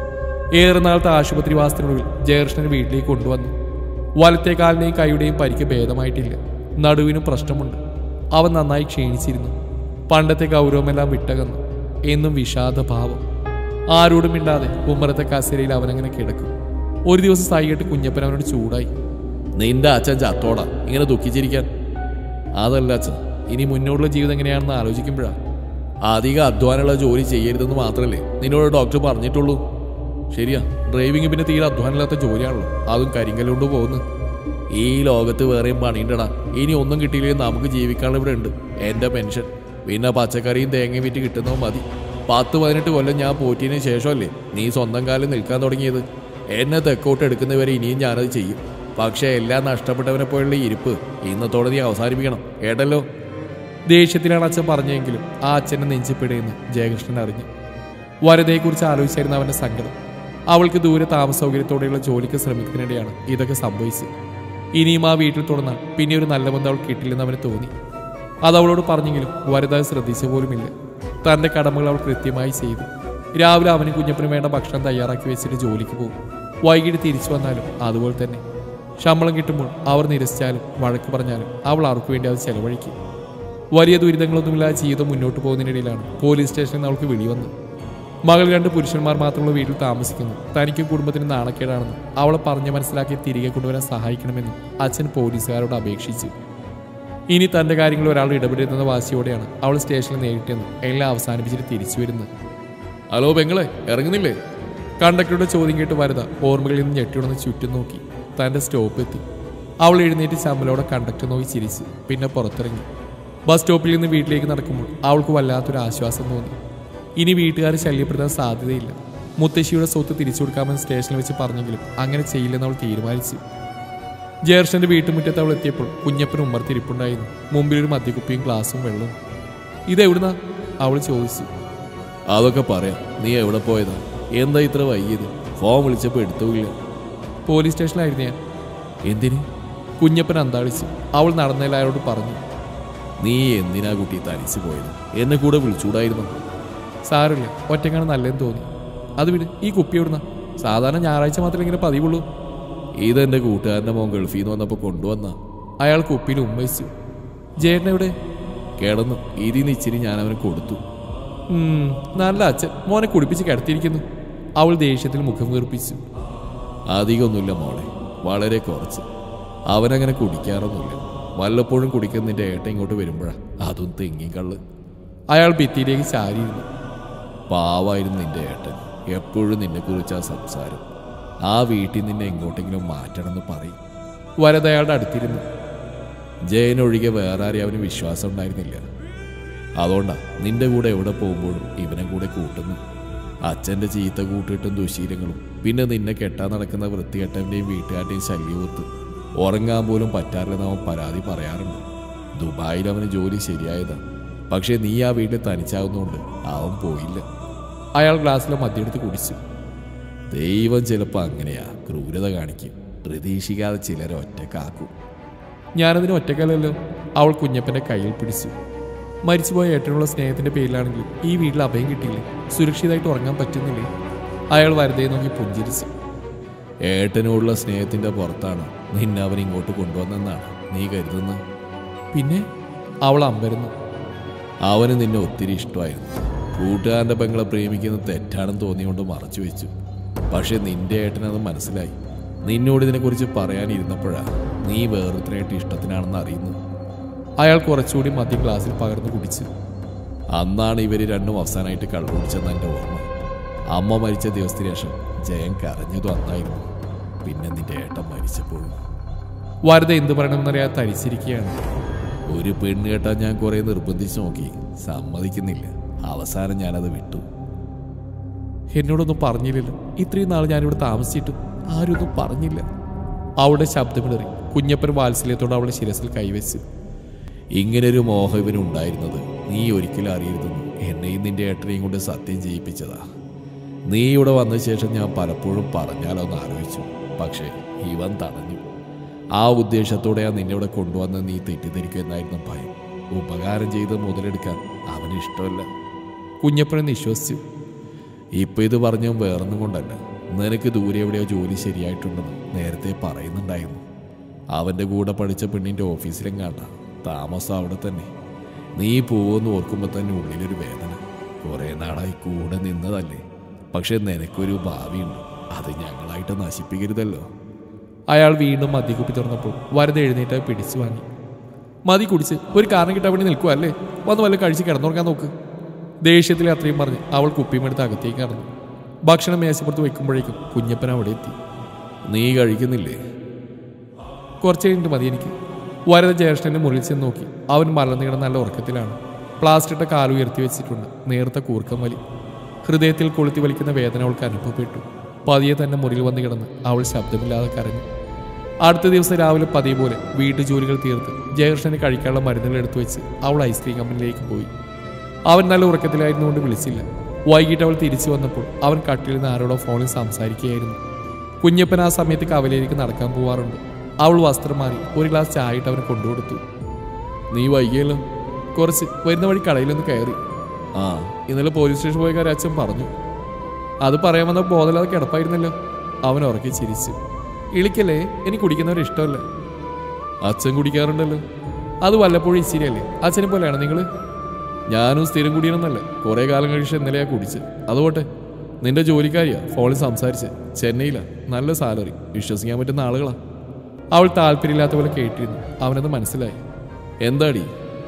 ഏറെ നാളത്തെ ആശുപത്രിവാസത്തിനൊടുവിൽ ജയകൃഷ്ണൻ വീട്ടിലേക്ക് കൊണ്ടുവന്നു വലത്തെ കാലിന്റെയും കൈയുടെയും പരിക്ക് ഭേദമായിട്ടില്ല നടുവിനും പ്രശ്നമുണ്ട് അവൻ നന്നായി ക്ഷീണിച്ചിരുന്നു പണ്ടത്തെ ഗൗരവമെല്ലാം വിട്ടകന്നു എന്നും വിഷാദഭാവം ആരോടും മിണ്ടാതെ ഉമ്മറത്തെ കസേരയിൽ അവനങ്ങനെ കിടക്കും ഒരു ദിവസം സായികെട്ട് കുഞ്ഞപ്പൻ അവനോട് ചൂടായി നിന്റെ അച്ഛൻ ചത്തോടാ ഇങ്ങനെ ദുഃഖിച്ചിരിക്കാൻ അതല്ല അച്ഛൻ ഇനി മുന്നോട്ടുള്ള ജീവിതം എങ്ങനെയാണെന്ന് ആലോചിക്കുമ്പോഴാ അധികം അധ്വാനമുള്ള ജോലി ചെയ്യരുതെന്ന് മാത്രമല്ലേ നിന്നോട് ഡോക്ടർ പറഞ്ഞിട്ടുള്ളൂ ശരിയാ ഡ്രൈവിംഗ് പിന്നെ തീരെ അധ്വാനമില്ലാത്ത ജോലിയാണല്ലോ അതും കരിങ്കല്ലുകൊണ്ട് പോകുന്നു ഈ ലോകത്ത് വേറെയും പണിയുണ്ടടാ ഇനി ഒന്നും കിട്ടിയില്ലെങ്കിൽ നമുക്ക് ജീവിക്കാനുള്ള ഇവിടെ ഉണ്ട് എന്റെ പെൻഷൻ പിന്നെ പച്ചക്കറിയും തേങ്ങയും വിറ്റ് കിട്ടുന്നതും മതി പത്ത് പതിനെട്ട് കൊല്ലം ഞാൻ പോറ്റിയതിന് ശേഷമല്ലേ നീ സ്വന്തം കാലം നിൽക്കാൻ തുടങ്ങിയത് എന്നെ തെക്കോട്ട് എടുക്കുന്നവരെ ഇനിയും ഞാനത് ചെയ്യും പക്ഷേ എല്ലാം നഷ്ടപ്പെട്ടവനെ പോലുള്ള ഇരിപ്പ് ഇന്നത്തോടെ നീ അവസാനിപ്പിക്കണം കേട്ടല്ലോ ദേഷ്യത്തിലാണ് അച്ഛൻ പറഞ്ഞെങ്കിലും ആ അച്ഛനെ നെഞ്ചിപ്പിടയെന്ന് ജയകൃഷ്ണൻ അറിഞ്ഞു വരതയെക്കുറിച്ച് ആലോചിച്ചായിരുന്നു അവന്റെ സങ്കടം അവൾക്ക് ദൂരെ താമസ സൗകര്യത്തോടെയുള്ള ജോലിക്ക് ശ്രമിക്കുന്നതിനിടെയാണ് ഇതൊക്കെ സംഭവിച്ചത് ഇനിയും ആ വീട്ടിൽ തുടർന്നാൽ പിന്നെ ഒരു നല്ല ബന്ധം അവൾ കിട്ടില്ലെന്ന് അവന് തോന്നി അത് അവളോട് പറഞ്ഞെങ്കിലും വരത അത് ശ്രദ്ധിച്ച പോലുമില്ല തന്റെ കടമകൾ അവൾ കൃത്യമായി ചെയ്തു രാവിലെ അവനും കുഞ്ഞപ്പനും വേണ്ട ഭക്ഷണം തയ്യാറാക്കി വെച്ചിട്ട് ജോലിക്ക് പോകും വൈകിട്ട് തിരിച്ചു വന്നാലും അതുപോലെ തന്നെ ശമ്പളം കിട്ടുമ്പോൾ അവർ നിരസിച്ചാലും വഴക്ക് പറഞ്ഞാലും അവൾ ആർക്കു വേണ്ടി അത് ചെലവഴിക്കും വലിയ ദുരിതങ്ങളൊന്നുമില്ലാതെ ജീവിതം മുന്നോട്ട് പോകുന്നതിനിടയിലാണ് പോലീസ് സ്റ്റേഷനിൽ നിന്ന് അവൾക്ക് വിളി വന്നത് മകൾ രണ്ട് പുരുഷന്മാർ മാത്രമുള്ള വീട്ടിൽ താമസിക്കുന്നു തനിക്കും കുടുംബത്തിന് നാണക്കേടാണെന്ന് അവളെ പറഞ്ഞ് മനസ്സിലാക്കി തിരികെ കൊണ്ടുവരാൻ സഹായിക്കണമെന്നും അച്ഛൻ പോലീസുകാരോട് അപേക്ഷിച്ചു ഇനി തന്റെ കാര്യങ്ങൾ ഒരാൾ ഇടപെടുന്ന വാശിയോടെയാണ് അവൾ സ്റ്റേഷനിൽ നേരിട്ടെന്ന് എല്ലാം അവസാനിപ്പിച്ചിട്ട് തിരിച്ചു വരുന്നത് ഹലോ പെങ്ങളെ ഇറങ്ങുന്നില്ലേ കണ്ടക്ടറുടെ ചോദ്യം കേട്ട് വരുത ഓർമ്മകളിൽ നിന്ന് ഞെട്ടിയുടന്ന് ചുറ്റും നോക്കി തന്റെ സ്റ്റോപ്പ് എത്തി അവൾ എഴുന്നേറ്റ് ചമ്മലോടെ കണ്ടക്ടർ നോക്കി ചിരിച്ചു പിന്നെ പുറത്തിറങ്ങി ബസ് സ്റ്റോപ്പിൽ നിന്ന് വീട്ടിലേക്ക് നടക്കുമ്പോൾ അവൾക്ക് വല്ലാത്തൊരു ആശ്വാസം തോന്നി ഇനി വീട്ടുകാരെ ശല്യപ്പെടുത്താൻ സാധ്യതയില്ല മുത്തശ്ശിയുടെ സ്വത്ത് തിരിച്ചു കൊടുക്കാമെന്ന് സ്റ്റേഷനിൽ വെച്ച് പറഞ്ഞെങ്കിലും അങ്ങനെ ചെയ്യില്ലെന്ന് അവൾ തീരുമാനിച്ചു ജേർഷന്റെ വീട്ടുമുറ്റത്ത് അവൾ എത്തിയപ്പോൾ കുഞ്ഞപ്പൻ ഉമ്മർത്തിരിപ്പുണ്ടായിരുന്നു മുമ്പിൽ ഒരു മദ്യക്കുപ്പിയും ഗ്ലാസും വെള്ളവും ഇതെവിടുന്നാ അവൾ ചോദിച്ചു അതൊക്കെ പറയാം നീ എവിടെ പോയതാ എന്താ ഇത്ര വൈകിയത് ഫോൺ വിളിച്ചപ്പോൾ എടുത്തുമില്ല പോലീസ് സ്റ്റേഷനിലായിരുന്നു ഞാൻ എന്തിന് കുഞ്ഞപ്പൻ അന്താളിച്ചു അവൾ നടന്നതിൽ അയാളോട് പറഞ്ഞു നീ എന്തിനാ കുട്ടി തനിച്ച് പോയത് എന്നെ കൂടെ വിളിച്ചൂടായിരുന്നു സാറില്ല ഒറ്റക്കാണ് നല്ലതെന്ന് തോന്നി അത് വിട് ഈ കുപ്പി എവിടുന്ന സാധാരണ ഞായറാഴ്ച മാത്രമേ ഇങ്ങനെ പതിവുള്ളൂ ഇതെന്റെ കൂട്ടുകാരന്റെ മോൻ ഗൾഫിൽ നിന്ന് വന്നപ്പോൾ കൊണ്ടുവന്ന അയാൾ കുപ്പിയിൽ ഉമ്മയിച്ചു ജേട്ടൻ എവിടെ കിടന്നു ഇതിന്ന് ഇച്ചിരി ഞാൻ അവന് കൊടുത്തു ഉം, നല്ല അച്ഛൻ മോനെ കുടിപ്പിച്ച് കിടത്തിയിരിക്കുന്നു അവൾ ദേഷ്യത്തിൽ മുഖം വീർപ്പിച്ചു അധികമൊന്നുമില്ല മോളെ വളരെ കുറച്ച് അവനങ്ങനെ കുടിക്കാറൊന്നുമില്ല വല്ലപ്പോഴും കുടിക്കുന്നതിൻ്റെ ഏട്ട ഇങ്ങോട്ട് വരുമ്പോഴാ അതും തെങ്ങി കള്ള് അയാൾ ഭിത്തിയിലേക്ക് ചാരിയിരുന്നു പാവായിരുന്നു നിന്റെ ഏട്ടൻ എപ്പോഴും നിന്നെക്കുറിച്ചാ സംസാരം ആ വീട്ടിൽ നിന്നെ എങ്ങോട്ടെങ്കിലും മാറ്റണമെന്ന് പറയും വരത് അയാളുടെ അടുത്തിരുന്നു ജയനൊഴികെ വേറെ ആരെയും അവന് വിശ്വാസം ഉണ്ടായിരുന്നില്ല അതുകൊണ്ടാ നിന്റെ കൂടെ എവിടെ പോകുമ്പോഴും ഇവനെ കൂടെ കൂട്ടുന്നു അച്ഛൻ്റെ ചീത്ത കൂട്ടിട്ടും ദുശീലങ്ങളും പിന്നെ നിന്നെ കെട്ടാൻ നടക്കുന്ന വൃത്തികെട്ടവൻ്റെയും വീട്ടുകാരുടെയും ശല്യവൂത്ത് ഉറങ്ങാൻ പോലും പറ്റാറില്ലെന്ന് അവൻ പരാതി പറയാറുണ്ട് ദുബായിൽ അവന് ജോലി ശരിയായതാ പക്ഷേ നീ ആ വീട്ടിൽ തനിച്ചാവുന്നതുകൊണ്ട് അവൻ പോയില്ല അയാൾ ഗ്ലാസ്സിലെ മദ്യമെടുത്ത് കുടിച്ചു ദൈവം ചിലപ്പോൾ അങ്ങനെയാ ക്രൂരത കാണിക്കും പ്രതീക്ഷിക്കാതെ ചിലരെ ഒറ്റക്കാക്കും ഞാനതിന് ഒറ്റക്കല്ലല്ലോ അവൾ കുഞ്ഞപ്പന്റെ കയ്യിൽ പിടിച്ചു മരിച്ചുപോയ ഏട്ടനുള്ള സ്നേഹത്തിന്റെ പേരിലാണെങ്കിലും ഈ വീട്ടിൽ അഭയം കിട്ടിയില്ലേ സുരക്ഷിതമായിട്ട് ഉറങ്ങാൻ പറ്റുന്നില്ലേ അയാൾ വരതയെ നോക്കി പുഞ്ചിരിച്ചു ഏട്ടനോടുള്ള സ്നേഹത്തിന്റെ പുറത്താണ് നിന്നെ അവൻ ഇങ്ങോട്ട് കൊണ്ടുവന്നെന്നാണ് നീ കരുതുന്നത് പിന്നെ അവൾ അമ്പരുന്നു അവന് നിന്നെ ഒത്തിരി ഇഷ്ടമായിരുന്നു കൂട്ടുകാരൻ്റെ പെങ്ങളെ പ്രേമിക്കുന്നത് തെറ്റാണെന്ന് തോന്നിയുകൊണ്ട് മറച്ചു വെച്ചു പക്ഷെ നിന്റെ ഏട്ടനത് മനസ്സിലായി നിന്നോട് ഇതിനെക്കുറിച്ച് പറയാനിരുന്നപ്പോഴാ നീ വേറൊരുത്തരായിട്ട് ഇഷ്ടത്തിനാണെന്ന് അറിയുന്നത് അയാൾ കുറച്ചുകൂടി മദ്യം ഗ്ലാസ്സിൽ പകർന്നു കുടിച്ചു അന്നാണ് ഇവർ രണ്ടും അവസാനമായിട്ട് കള്ളുപിടിച്ചെന്ന് എൻ്റെ ഓർമ്മ അമ്മ മരിച്ച ദിവസത്തിന് ശേഷം ജയൻ കരഞ്ഞതും അന്നായിരുന്നു പിന്നെ നിന്റെ ഏട്ടൻ മരിച്ചപ്പോഴും വരത എന്ത് പറയണമെന്നറിയാതെ തരിച്ചിരിക്കുകയാണ് ഒരു പെണ്ണ് കേട്ടാൽ ഞാൻ കുറെ നിർബന്ധിച്ച് നോക്കി സമ്മതിക്കുന്നില്ല അവസാനം ഞാനത് വിട്ടു എന്നോടൊന്നും പറഞ്ഞില്ലല്ലോ ഇത്രയും നാൾ ഞാനിവിടെ താമസിച്ചിട്ടും ആരൊന്നും പറഞ്ഞില്ല അവളുടെ ശബ്ദമിടറി കുഞ്ഞപ്പൻ വാത്സല്യത്തോട് അവളുടെ ശിരസിൽ കൈവച്ച് ഇങ്ങനൊരു മോഹം ഇവനുണ്ടായിരുന്നത് നീ ഒരിക്കലും അറിയരുതെന്ന് എന്നെയും നിന്റെ ഏട്ടനെയും കൊണ്ട് സത്യം ചെയ്യിപ്പിച്ചതാ നീ ഇവിടെ വന്ന ശേഷം ഞാൻ പലപ്പോഴും പറഞ്ഞാലോന്ന് ആലോചിച്ചു പക്ഷേ ഇവൻ തടഞ്ഞു ആ ഉദ്ദേശത്തോടെയാ നിന്നെ ഇവിടെ കൊണ്ടുവന്ന് നീ തെറ്റിദ്ധരിക്കും എന്നായിരുന്നു ഭയം ഉപകാരം ചെയ്ത് മുതലെടുക്കാൻ അവന് ഇഷ്ടമല്ല കുഞ്ഞപ്പനെ വിശ്വസിച്ചു ഇപ്പൊ ഇത് പറഞ്ഞ വേറൊന്നും കൊണ്ടല്ല നിനക്ക് ദൂരെ എവിടെയോ ജോലി ശരിയായിട്ടുണ്ടെന്ന് നേരത്തെ പറയുന്നുണ്ടായിരുന്നു അവന്റെ കൂടെ പഠിച്ച പെണ്ണിന്റെ ഓഫീസിലും കാണാ താമസം അവിടെ തന്നെ നീ പോവെന്ന് ഓർക്കുമ്പോൾ തന്നെ ഉള്ളിലൊരു വേദന കുറെ നാളായി കൂടെ നിന്നതല്ലേ പക്ഷെ നിനക്കൊരു ഭാവിയുണ്ട് അത് ഞങ്ങളായിട്ട് നശിപ്പിക്കരുതല്ലോ അയാൾ വീണ്ടും മദ്യക്കുപ്പി തുറന്നപ്പോൾ വരത് എഴുന്നേറ്റ് പിടിച്ചു വാങ്ങി മതി കുടിച്ച് ഒരു കാരണം കിട്ടാൻ വേണ്ടി നിൽക്കുക അല്ലേ വന്ന് വല്ല കഴിച്ച് കിടന്നുറങ്ങാൻ നോക്ക് ദേഷ്യത്തിൽ അത്രയും പറഞ്ഞ് അവൾ കുപ്പിയുമെടുത്ത് അകത്തേക്ക് കടന്നു ഭക്ഷണം മേശപ്പുറത്ത് വെക്കുമ്പോഴേക്കും കുഞ്ഞപ്പൻ അവിടെ എത്തി നീ കഴിക്കുന്നില്ലേ കുറച്ച് കഴിഞ്ഞിട്ട് മതി എനിക്ക് വരത ജ്യേഷ്ഠന്റെ മുറിയിൽ ചെന്ന് നോക്കി അവൻ മലർന്നു കിടന്ന നല്ല ഉറക്കത്തിലാണ് പ്ലാസ്റ്റിട്ട കാൽ ഉയർത്തി വെച്ചിട്ടുണ്ട് നേർത്ത കൂർക്കം വലി ഹൃദയത്തിൽ കൊളുത്തി വലിക്കുന്ന വേദന അവൾക്ക് അനുഭവപ്പെട്ടു പതിയെ തന്നെ മുറിയിൽ വന്ന് കിടന്ന് അവൾ ശബ്ദമില്ലാതെ കരഞ്ഞു അടുത്ത ദിവസം രാവിലെ പതിയെ പോലെ വീട്ടു ജോലികൾ തീർത്ത് ജയകൃഷ്ണന് കഴിക്കാനുള്ള മരുന്നുകൾ എടുത്തു വെച്ച് അവൾ ഐസ്ക്രീം കമ്പനിയിലേക്ക് പോയി അവൻ നല്ല ഉറക്കത്തിലായിരുന്നുകൊണ്ട് വിളിച്ചില്ല വൈകിട്ട് അവൾ തിരിച്ചു വന്നപ്പോൾ അവൻ കട്ടിൽ നിന്ന് ആരോടോ ഫോണിൽ സംസാരിക്കുകയായിരുന്നു കുഞ്ഞപ്പൻ ആ സമയത്ത് കവലയിലേക്ക് നടക്കാൻ പോവാറുണ്ട് അവൾ വസ്ത്രം മാറി ഒരു ഗ്ലാസ് ചായ ഇട്ട് അവന് കൊണ്ടുകൊടുത്തു നീ വൈകിയല്ലോ കുറച്ച് വരുന്ന വഴി കടയിലൊന്ന് കയറി ആ ഇന്നലെ പോലീസ് സ്റ്റേഷൻ പോയ കാര്യം അച്ഛൻ പറഞ്ഞു അത് പറയാൻ വന്ന ബോധമില്ലാതെ കിടപ്പായിരുന്നല്ലോ അവൻ ഉറക്കി ചിരിച്ചു ഇളിക്കല്ലേ എനിക്ക് കുടിക്കുന്നവർ ഇഷ്ടമല്ല അച്ഛൻ കുടിക്കാറുണ്ടല്ലോ അത് വല്ലപ്പോഴും ഇച്ചിരിയല്ലേ അച്ഛനെ പോലെയാണ് നിങ്ങൾ ഞാനും സ്ഥിരം കുടിയണമെന്നല്ല കുറേ കാലം കഴിച്ച് ഇന്നലെയാ കുടിച്ച് അതുപോട്ടെ നിന്റെ ജോലിക്കാരിയാ ഫോണിൽ സംസാരിച്ച് ചെന്നൈയിലാ നല്ല സാലറി വിശ്വസിക്കാൻ പറ്റുന്ന ആളുകളാ അവൾ താല്പര്യമില്ലാത്ത പോലെ കേട്ടിരുന്നു അവനത് മനസ്സിലായി എന്താടി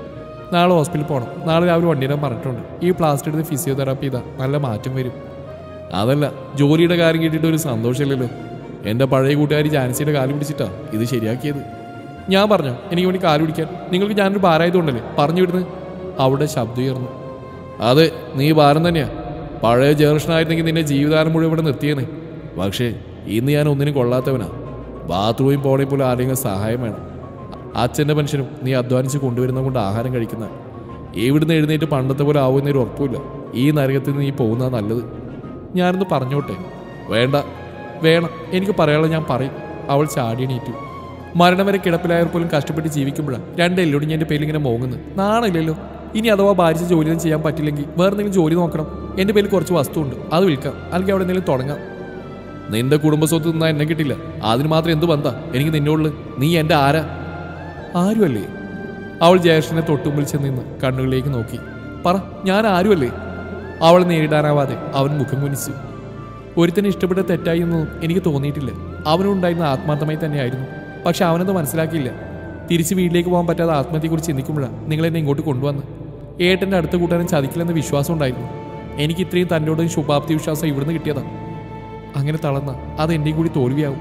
നാളെ ഹോസ്പിറ്റലിൽ പോകണം നാളെ രാവിലെ വണ്ടിയിടാൻ പറഞ്ഞിട്ടുണ്ട് ഈ പ്ലാസ്റ്റർ എടുത്ത് ഫിസിയോതെറാപ്പി ചെയ്താൽ നല്ല മാറ്റം വരും അതല്ല ജോലിയുടെ കാര്യം കേട്ടിട്ട് ഒരു സന്തോഷമില്ലല്ലോ എൻ്റെ പഴയ കൂട്ടുകാരി ജാൻസിയുടെ കാല് പിടിച്ചിട്ടാ ഇത് ശരിയാക്കിയത് ഞാൻ പറഞ്ഞു എനിക്ക് വേണ്ടി കാല് പിടിക്കാൻ നിങ്ങൾക്ക് ഞാനൊരു ഭാരമായതുകൊണ്ടല്ലേ പറഞ്ഞു വിടുന്നത് അവിടെ ശബ്ദം ഉയർന്നു അതെ നീ ഭാരം തന്നെയാ പഴയ ജേർഷനായിരുന്നെങ്കിൽ നിന്നെ ജീവിതകാലം മുഴുവൻ ഇവിടെ നിർത്തിയേനെ പക്ഷേ ഇന്ന് ഞാൻ ഒന്നിനും കൊള്ളാത്തവനാ ബാത്റൂമിൽ പോണേ പോലും ആരെങ്കിലും സഹായം വേണം അച്ഛൻ്റെ പെൻഷനും നീ അധ്വാനിച്ച് കൊണ്ടുവരുന്ന കൊണ്ട് ആഹാരം കഴിക്കുന്ന ഇവിടുന്ന് എഴുന്നേറ്റ് പണ്ടത്തെ പോലെ ആവുന്നൊരു ഉറപ്പില്ല ഈ നരകത്തിൽ നീ പോകുന്നതാ നല്ലത് ഞാനൊന്ന് പറഞ്ഞോട്ടെ വേണ്ട വേണം എനിക്ക് പറയാനുള്ളത് ഞാൻ പറയും അവൾ ചാടിയണീറ്റു മരണം വരെ കിടപ്പിലായവർ പോലും കഷ്ടപ്പെട്ട് ജീവിക്കുമ്പോഴാണ് രണ്ട് എല്ലോടി എൻ്റെ പേരിൽ ഇങ്ങനെ മോങ്ങുന്നു നാണില്ലല്ലോ ഇനി അഥവാ ഭാരിച്ച ജോലിയൊന്നും ചെയ്യാൻ പറ്റില്ലെങ്കിൽ വേറെ എന്തെങ്കിലും ജോലി നോക്കണം എൻ്റെ പേരിൽ കുറച്ച് വസ്തുണ്ട് അത് വിൽക്കാം അല്ലെങ്കിൽ അവിടെ എന്തെങ്കിലും തുടങ്ങാം നിന്റെ കുടുംബസ്വത്ത് നിന്നാ എന്നെ കിട്ടില്ല അതിന് മാത്രം എന്ത് ബന്ധാ എനിക്ക് നിന്നോടുള്ള നീ എൻ്റെ ആരാ ആരുമല്ലേ അവൾ ജയകൃഷ്ണനെ തൊട്ടുമുമ്പിൽ ചെന്ന് നിന്ന് കണ്ണുകളിലേക്ക് നോക്കി പറ ഞാൻ ആരുമല്ലേ അവൾ നേരിടാനാവാതെ അവൻ മുഖം കുനിച്ചു ഒരുത്തനെ ഇഷ്ടപ്പെട്ട തെറ്റായി എന്നൊന്നും എനിക്ക് തോന്നിയിട്ടില്ല അവനുണ്ടായിരുന്ന ആത്മാർത്ഥമായി തന്നെയായിരുന്നു പക്ഷെ അവനത് മനസ്സിലാക്കിയില്ല തിരിച്ച് വീട്ടിലേക്ക് പോകാൻ പറ്റാതെ ആത്മഹത്യയെക്കുറിച്ച് ചിന്തിക്കുമ്പോഴാണ് നിങ്ങൾ എന്നെ ഇങ്ങോട്ട് കൊണ്ടുവന്ന് ഏട്ടൻ്റെ അടുത്ത കൂട്ടാനും ചതിക്കില്ലെന്ന വിശ്വാസം ഉണ്ടായിരുന്നു എനിക്ക് ഇത്രയും തന്നോട് ശുഭാപ്തി വിശ്വാസം ഇവിടുന്ന് കിട്ടിയതാണ് അങ്ങനെ തളർന്ന അത് എൻ്റെയും കൂടി തോൽവിയാവും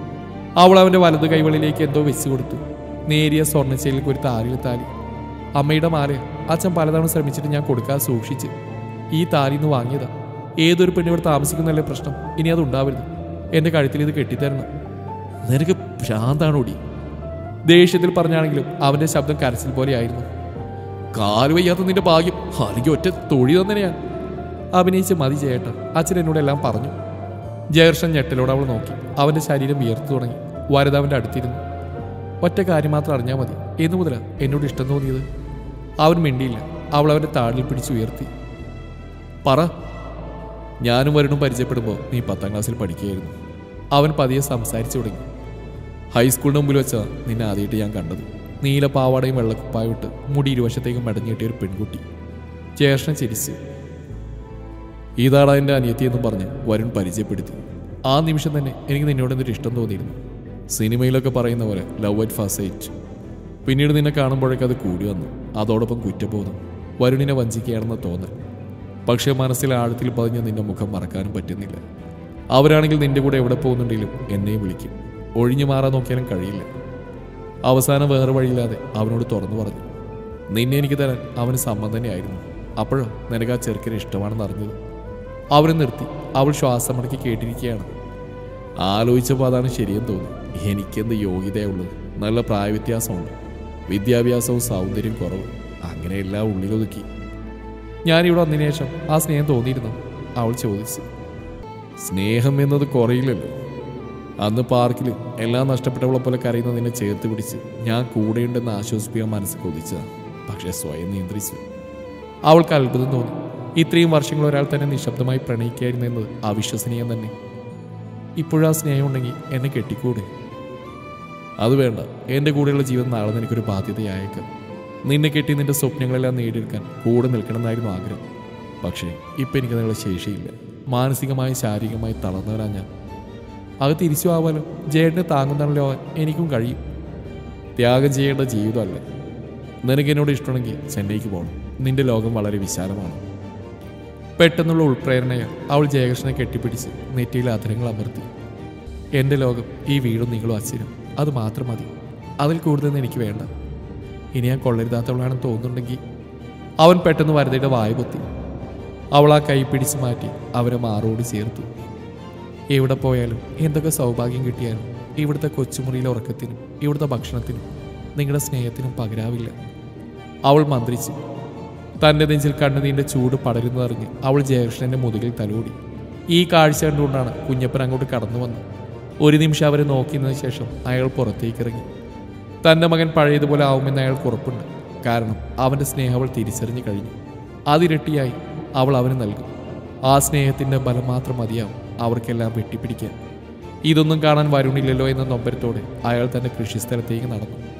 അവൾ അവൻ്റെ വലത് കൈവളിലേക്ക് എന്തോ വെച്ച് കൊടുത്തു നേരിയ സ്വർണ്ണച്ചേലിലേക്ക് ഒരു താലിയിൽ താലി അമ്മയുടെ മാല അച്ഛൻ പലതവണ ശ്രമിച്ചിട്ട് ഞാൻ കൊടുക്കാതെ സൂക്ഷിച്ച് ഈ താലിന്ന് വാങ്ങിയതാ ഏതൊരു പെണ്ണിവിടെ താമസിക്കുന്നല്ലേ പ്രശ്നം ഇനി അത് ഉണ്ടാവരുത് എൻ്റെ കഴുത്തിൽ ഇത് കെട്ടിത്തരണം നിനക്ക് ഭ്രാന്താണോടി ദേഷ്യത്തിൽ പറഞ്ഞാണെങ്കിലും അവന്റെ ശബ്ദം കരച്ചിൽ പോലെയായിരുന്നു കാല് വയ്യാത്ത നിന്റെ ഭാഗ്യം അല്ലെങ്കിൽ ഒറ്റ തൊഴി തന്നെ ഞാൻ അഭിനയിച്ച് മതി ചേട്ടൻ അച്ഛൻ എന്നോട് എല്ലാം പറഞ്ഞു ജയകൃഷ്ണൻ ഞെട്ടലോടെ അവൾ നോക്കി അവന്റെ ശരീരം വിയർത്തു തുടങ്ങി വരത അവന്റെ അടുത്തിരുന്നു ഒറ്റ കാര്യം മാത്രം അറിഞ്ഞാൽ മതി എന്നു മുതലാ എന്നോട് ഇഷ്ടം തോന്നിയത് അവൻ മിണ്ടിയില്ല അവൾ അവന്റെ താടിൽ പിടിച്ച് ഉയർത്തി പറ ഞാനും വരുണും പരിചയപ്പെടുമ്പോൾ നീ പത്താം ക്ലാസ്സിൽ പഠിക്കുകയായിരുന്നു അവൻ പതിയെ സംസാരിച്ചു തുടങ്ങി ഹൈസ്കൂളിന് മുമ്പിൽ വെച്ചാ നിന്നെ ആദ്യമായിട്ട് ഞാൻ കണ്ടത് നീല പാവാടയും വെള്ളക്കുപ്പായും ഇട്ട് മുടി ഇരുവശത്തേക്കും മടങ്ങിയിട്ടിയ ഒരു പെൺകുട്ടി ജ്യേഷ്ഠൻ ചിരിച്ചു ഇതാടാ എൻ്റെ അനിയത്തി എന്നും പറഞ്ഞ് വരുൺ പരിചയപ്പെടുത്തി ആ നിമിഷം തന്നെ എനിക്ക് നിന്നോട് എന്തൊരു ഇഷ്ടം തോന്നിയിരുന്നു സിനിമയിലൊക്കെ പറയുന്ന പോലെ ലവ് അറ്റ് ഫസ്റ്റ് സൈറ്റ് പിന്നീട് നിന്നെ കാണുമ്പോഴേക്കും അത് കൂടി വന്നു അതോടൊപ്പം കുറ്റബോധം വരുണിനെ വഞ്ചിക്കുകയാണെന്ന് തോന്നൽ പക്ഷേ മനസ്സിലെ ആഴത്തിൽ പതിഞ്ഞ നിന്റെ മുഖം മറക്കാനും പറ്റുന്നില്ല അവരാണെങ്കിൽ നിന്റെ കൂടെ എവിടെ പോകുന്നുണ്ടെങ്കിലും എന്നെയും വിളിക്കും ഒഴിഞ്ഞു മാറാൻ നോക്കിയാലും കഴിയില്ല അവസാനം വേറെ വഴിയില്ലാതെ അവനോട് തുറന്നു പറഞ്ഞു നിന്നെ എനിക്ക് തരാൻ അവന് സമ്മതം തന്നെയായിരുന്നു അപ്പോഴോ നിനക്ക് ആ ചെറുക്കനെ ഇഷ്ടമാണെന്ന് അറിഞ്ഞത് അവനെ നിർത്തി അവൾ ശ്വാസം അടക്കി കേട്ടിരിക്കുകയാണ് ആലോചിച്ചപ്പോൾ അതാണ് ശരിയെന്ന് തോന്നി എനിക്കെന്ത് യോഗ്യതയുള്ളത് നല്ല പ്രായവ്യത്യാസമുണ്ട് വിദ്യാഭ്യാസവും സൗന്ദര്യം കുറവ് അങ്ങനെ എല്ലാം ഉള്ളിലൊതുക്കി ഞാൻ ഇവിടെ വന്നതിന് ശേഷം ആ സ്നേഹം തോന്നിയിരുന്നു അവൾ ചോദിച്ചു സ്നേഹം എന്നത് കുറയില്ലല്ലോ അന്ന് പാർക്കിൽ എല്ലാം നഷ്ടപ്പെട്ടവളെ പോലെ കരയുന്ന നിന്നെ ചേർത്ത് പിടിച്ച് ഞാൻ കൂടെയുണ്ടെന്ന് ആശ്വസിപ്പിക്കാൻ മനസ്സ് കൊതിച്ചതാണ് പക്ഷെ സ്വയം നിയന്ത്രിച്ചു അവൾക്ക് അത്ഭുതം തോന്നി ഇത്രയും വർഷങ്ങൾ ഒരാൾ തന്നെ നിശബ്ദമായി പ്രണയിക്കായിരുന്നു എന്നത് അവിശ്വസനീയം തന്നെ ഇപ്പോഴും ആ സ്നേഹം ഉണ്ടെങ്കിൽ എന്നെ കെട്ടിക്കൂടെ അത് വേണ്ട എൻ്റെ കൂടെയുള്ള ജീവിതം നാളെ നിനക്കൊരു ബാധ്യതയായേക്കാം നിന്നെ കെട്ടി നിന്റെ സ്വപ്നങ്ങളെല്ലാം നേടിയെടുക്കാൻ കൂടെ നിൽക്കണമെന്നായിരുന്നു ആഗ്രഹം പക്ഷേ ഇപ്പം എനിക്ക് നിങ്ങളെ ശേഷിയില്ല മാനസികമായും ശാരീരികമായും തളർന്നവരാ ഞാൻ അത് തിരിച്ചു ആവാലോ ജയേട്ടനെ താങ്ങുന്നല്ലോ എനിക്കും കഴിയും ത്യാഗം ചെയ്യേണ്ട ജീവിതമല്ല നിനക്ക് എന്നോട് ഇഷ്ടമാണെങ്കിൽ ചെന്നൈക്ക് പോകണം നിന്റെ ലോകം വളരെ വിശാലമാണ് പെട്ടെന്നുള്ള ഉൾപ്രേരണയാൽ അവൾ ജയകൃഷ്ണനെ കെട്ടിപ്പിടിച്ച് നെറ്റിയിൽ അധരങ്ങൾ അമർത്തി എൻ്റെ ലോകം ഈ വീടും നിങ്ങളും അച്ഛനും അത് മാത്രം മതി അതിൽ കൂടുതൽ എനിക്ക് വേണ്ട ഇനി ഞാൻ കൊള്ളരുതാത്തവളാണെന്ന് തോന്നുന്നുണ്ടെങ്കിൽ അവൻ പെട്ടെന്ന് വരതയുടെ വായ പൊത്തി അവൾ ആ കൈ പിടിച്ച് മാറ്റി അവരെ മാറോട് ചേർത്തു എവിടെ പോയാലും എന്തൊക്കെ സൗഭാഗ്യം കിട്ടിയാലും ഇവിടുത്തെ കൊച്ചുമുറിയിലെ ഉറക്കത്തിനും ഇവിടുത്തെ ഭക്ഷണത്തിനും നിങ്ങളുടെ സ്നേഹത്തിനും പകരാവില്ല അവൾ മന്ത്രിച്ചു തന്റെ നെഞ്ചിൽ കണ്ണുനീന്റെ ചൂട് പടരുന്നതറിഞ്ഞ് അവൾ ജയകൃഷ്ണന്റെ മുതുകിൽ തലോടി ഈ കാഴ്ച കണ്ടുകൊണ്ടാണ് കുഞ്ഞപ്പൻ അങ്ങോട്ട് കടന്നു വന്നത് ഒരു നിമിഷം അവരെ നോക്കിയതിനു ശേഷം അയാൾ പുറത്തേക്ക് ഇറങ്ങി തന്റെ മകൻ പഴയതുപോലെ ആവുമെന്ന് അയാൾക്ക് ഉറപ്പുണ്ട് കാരണം അവന്റെ സ്നേഹം അവൾ തിരിച്ചറിഞ്ഞു കഴിഞ്ഞു അതിരട്ടിയായി അവൾ അവന് നൽകും ആ സ്നേഹത്തിന്റെ ബലം മാത്രം മതിയാവും അവർക്കെല്ലാം വെട്ടിപ്പിടിക്കാൻ ഇതൊന്നും കാണാൻ വരുണില്ലല്ലോ എന്ന നൊമ്പരത്തോടെ അയാൾ തന്റെ കൃഷിസ്ഥലത്തേക്ക് നടന്നു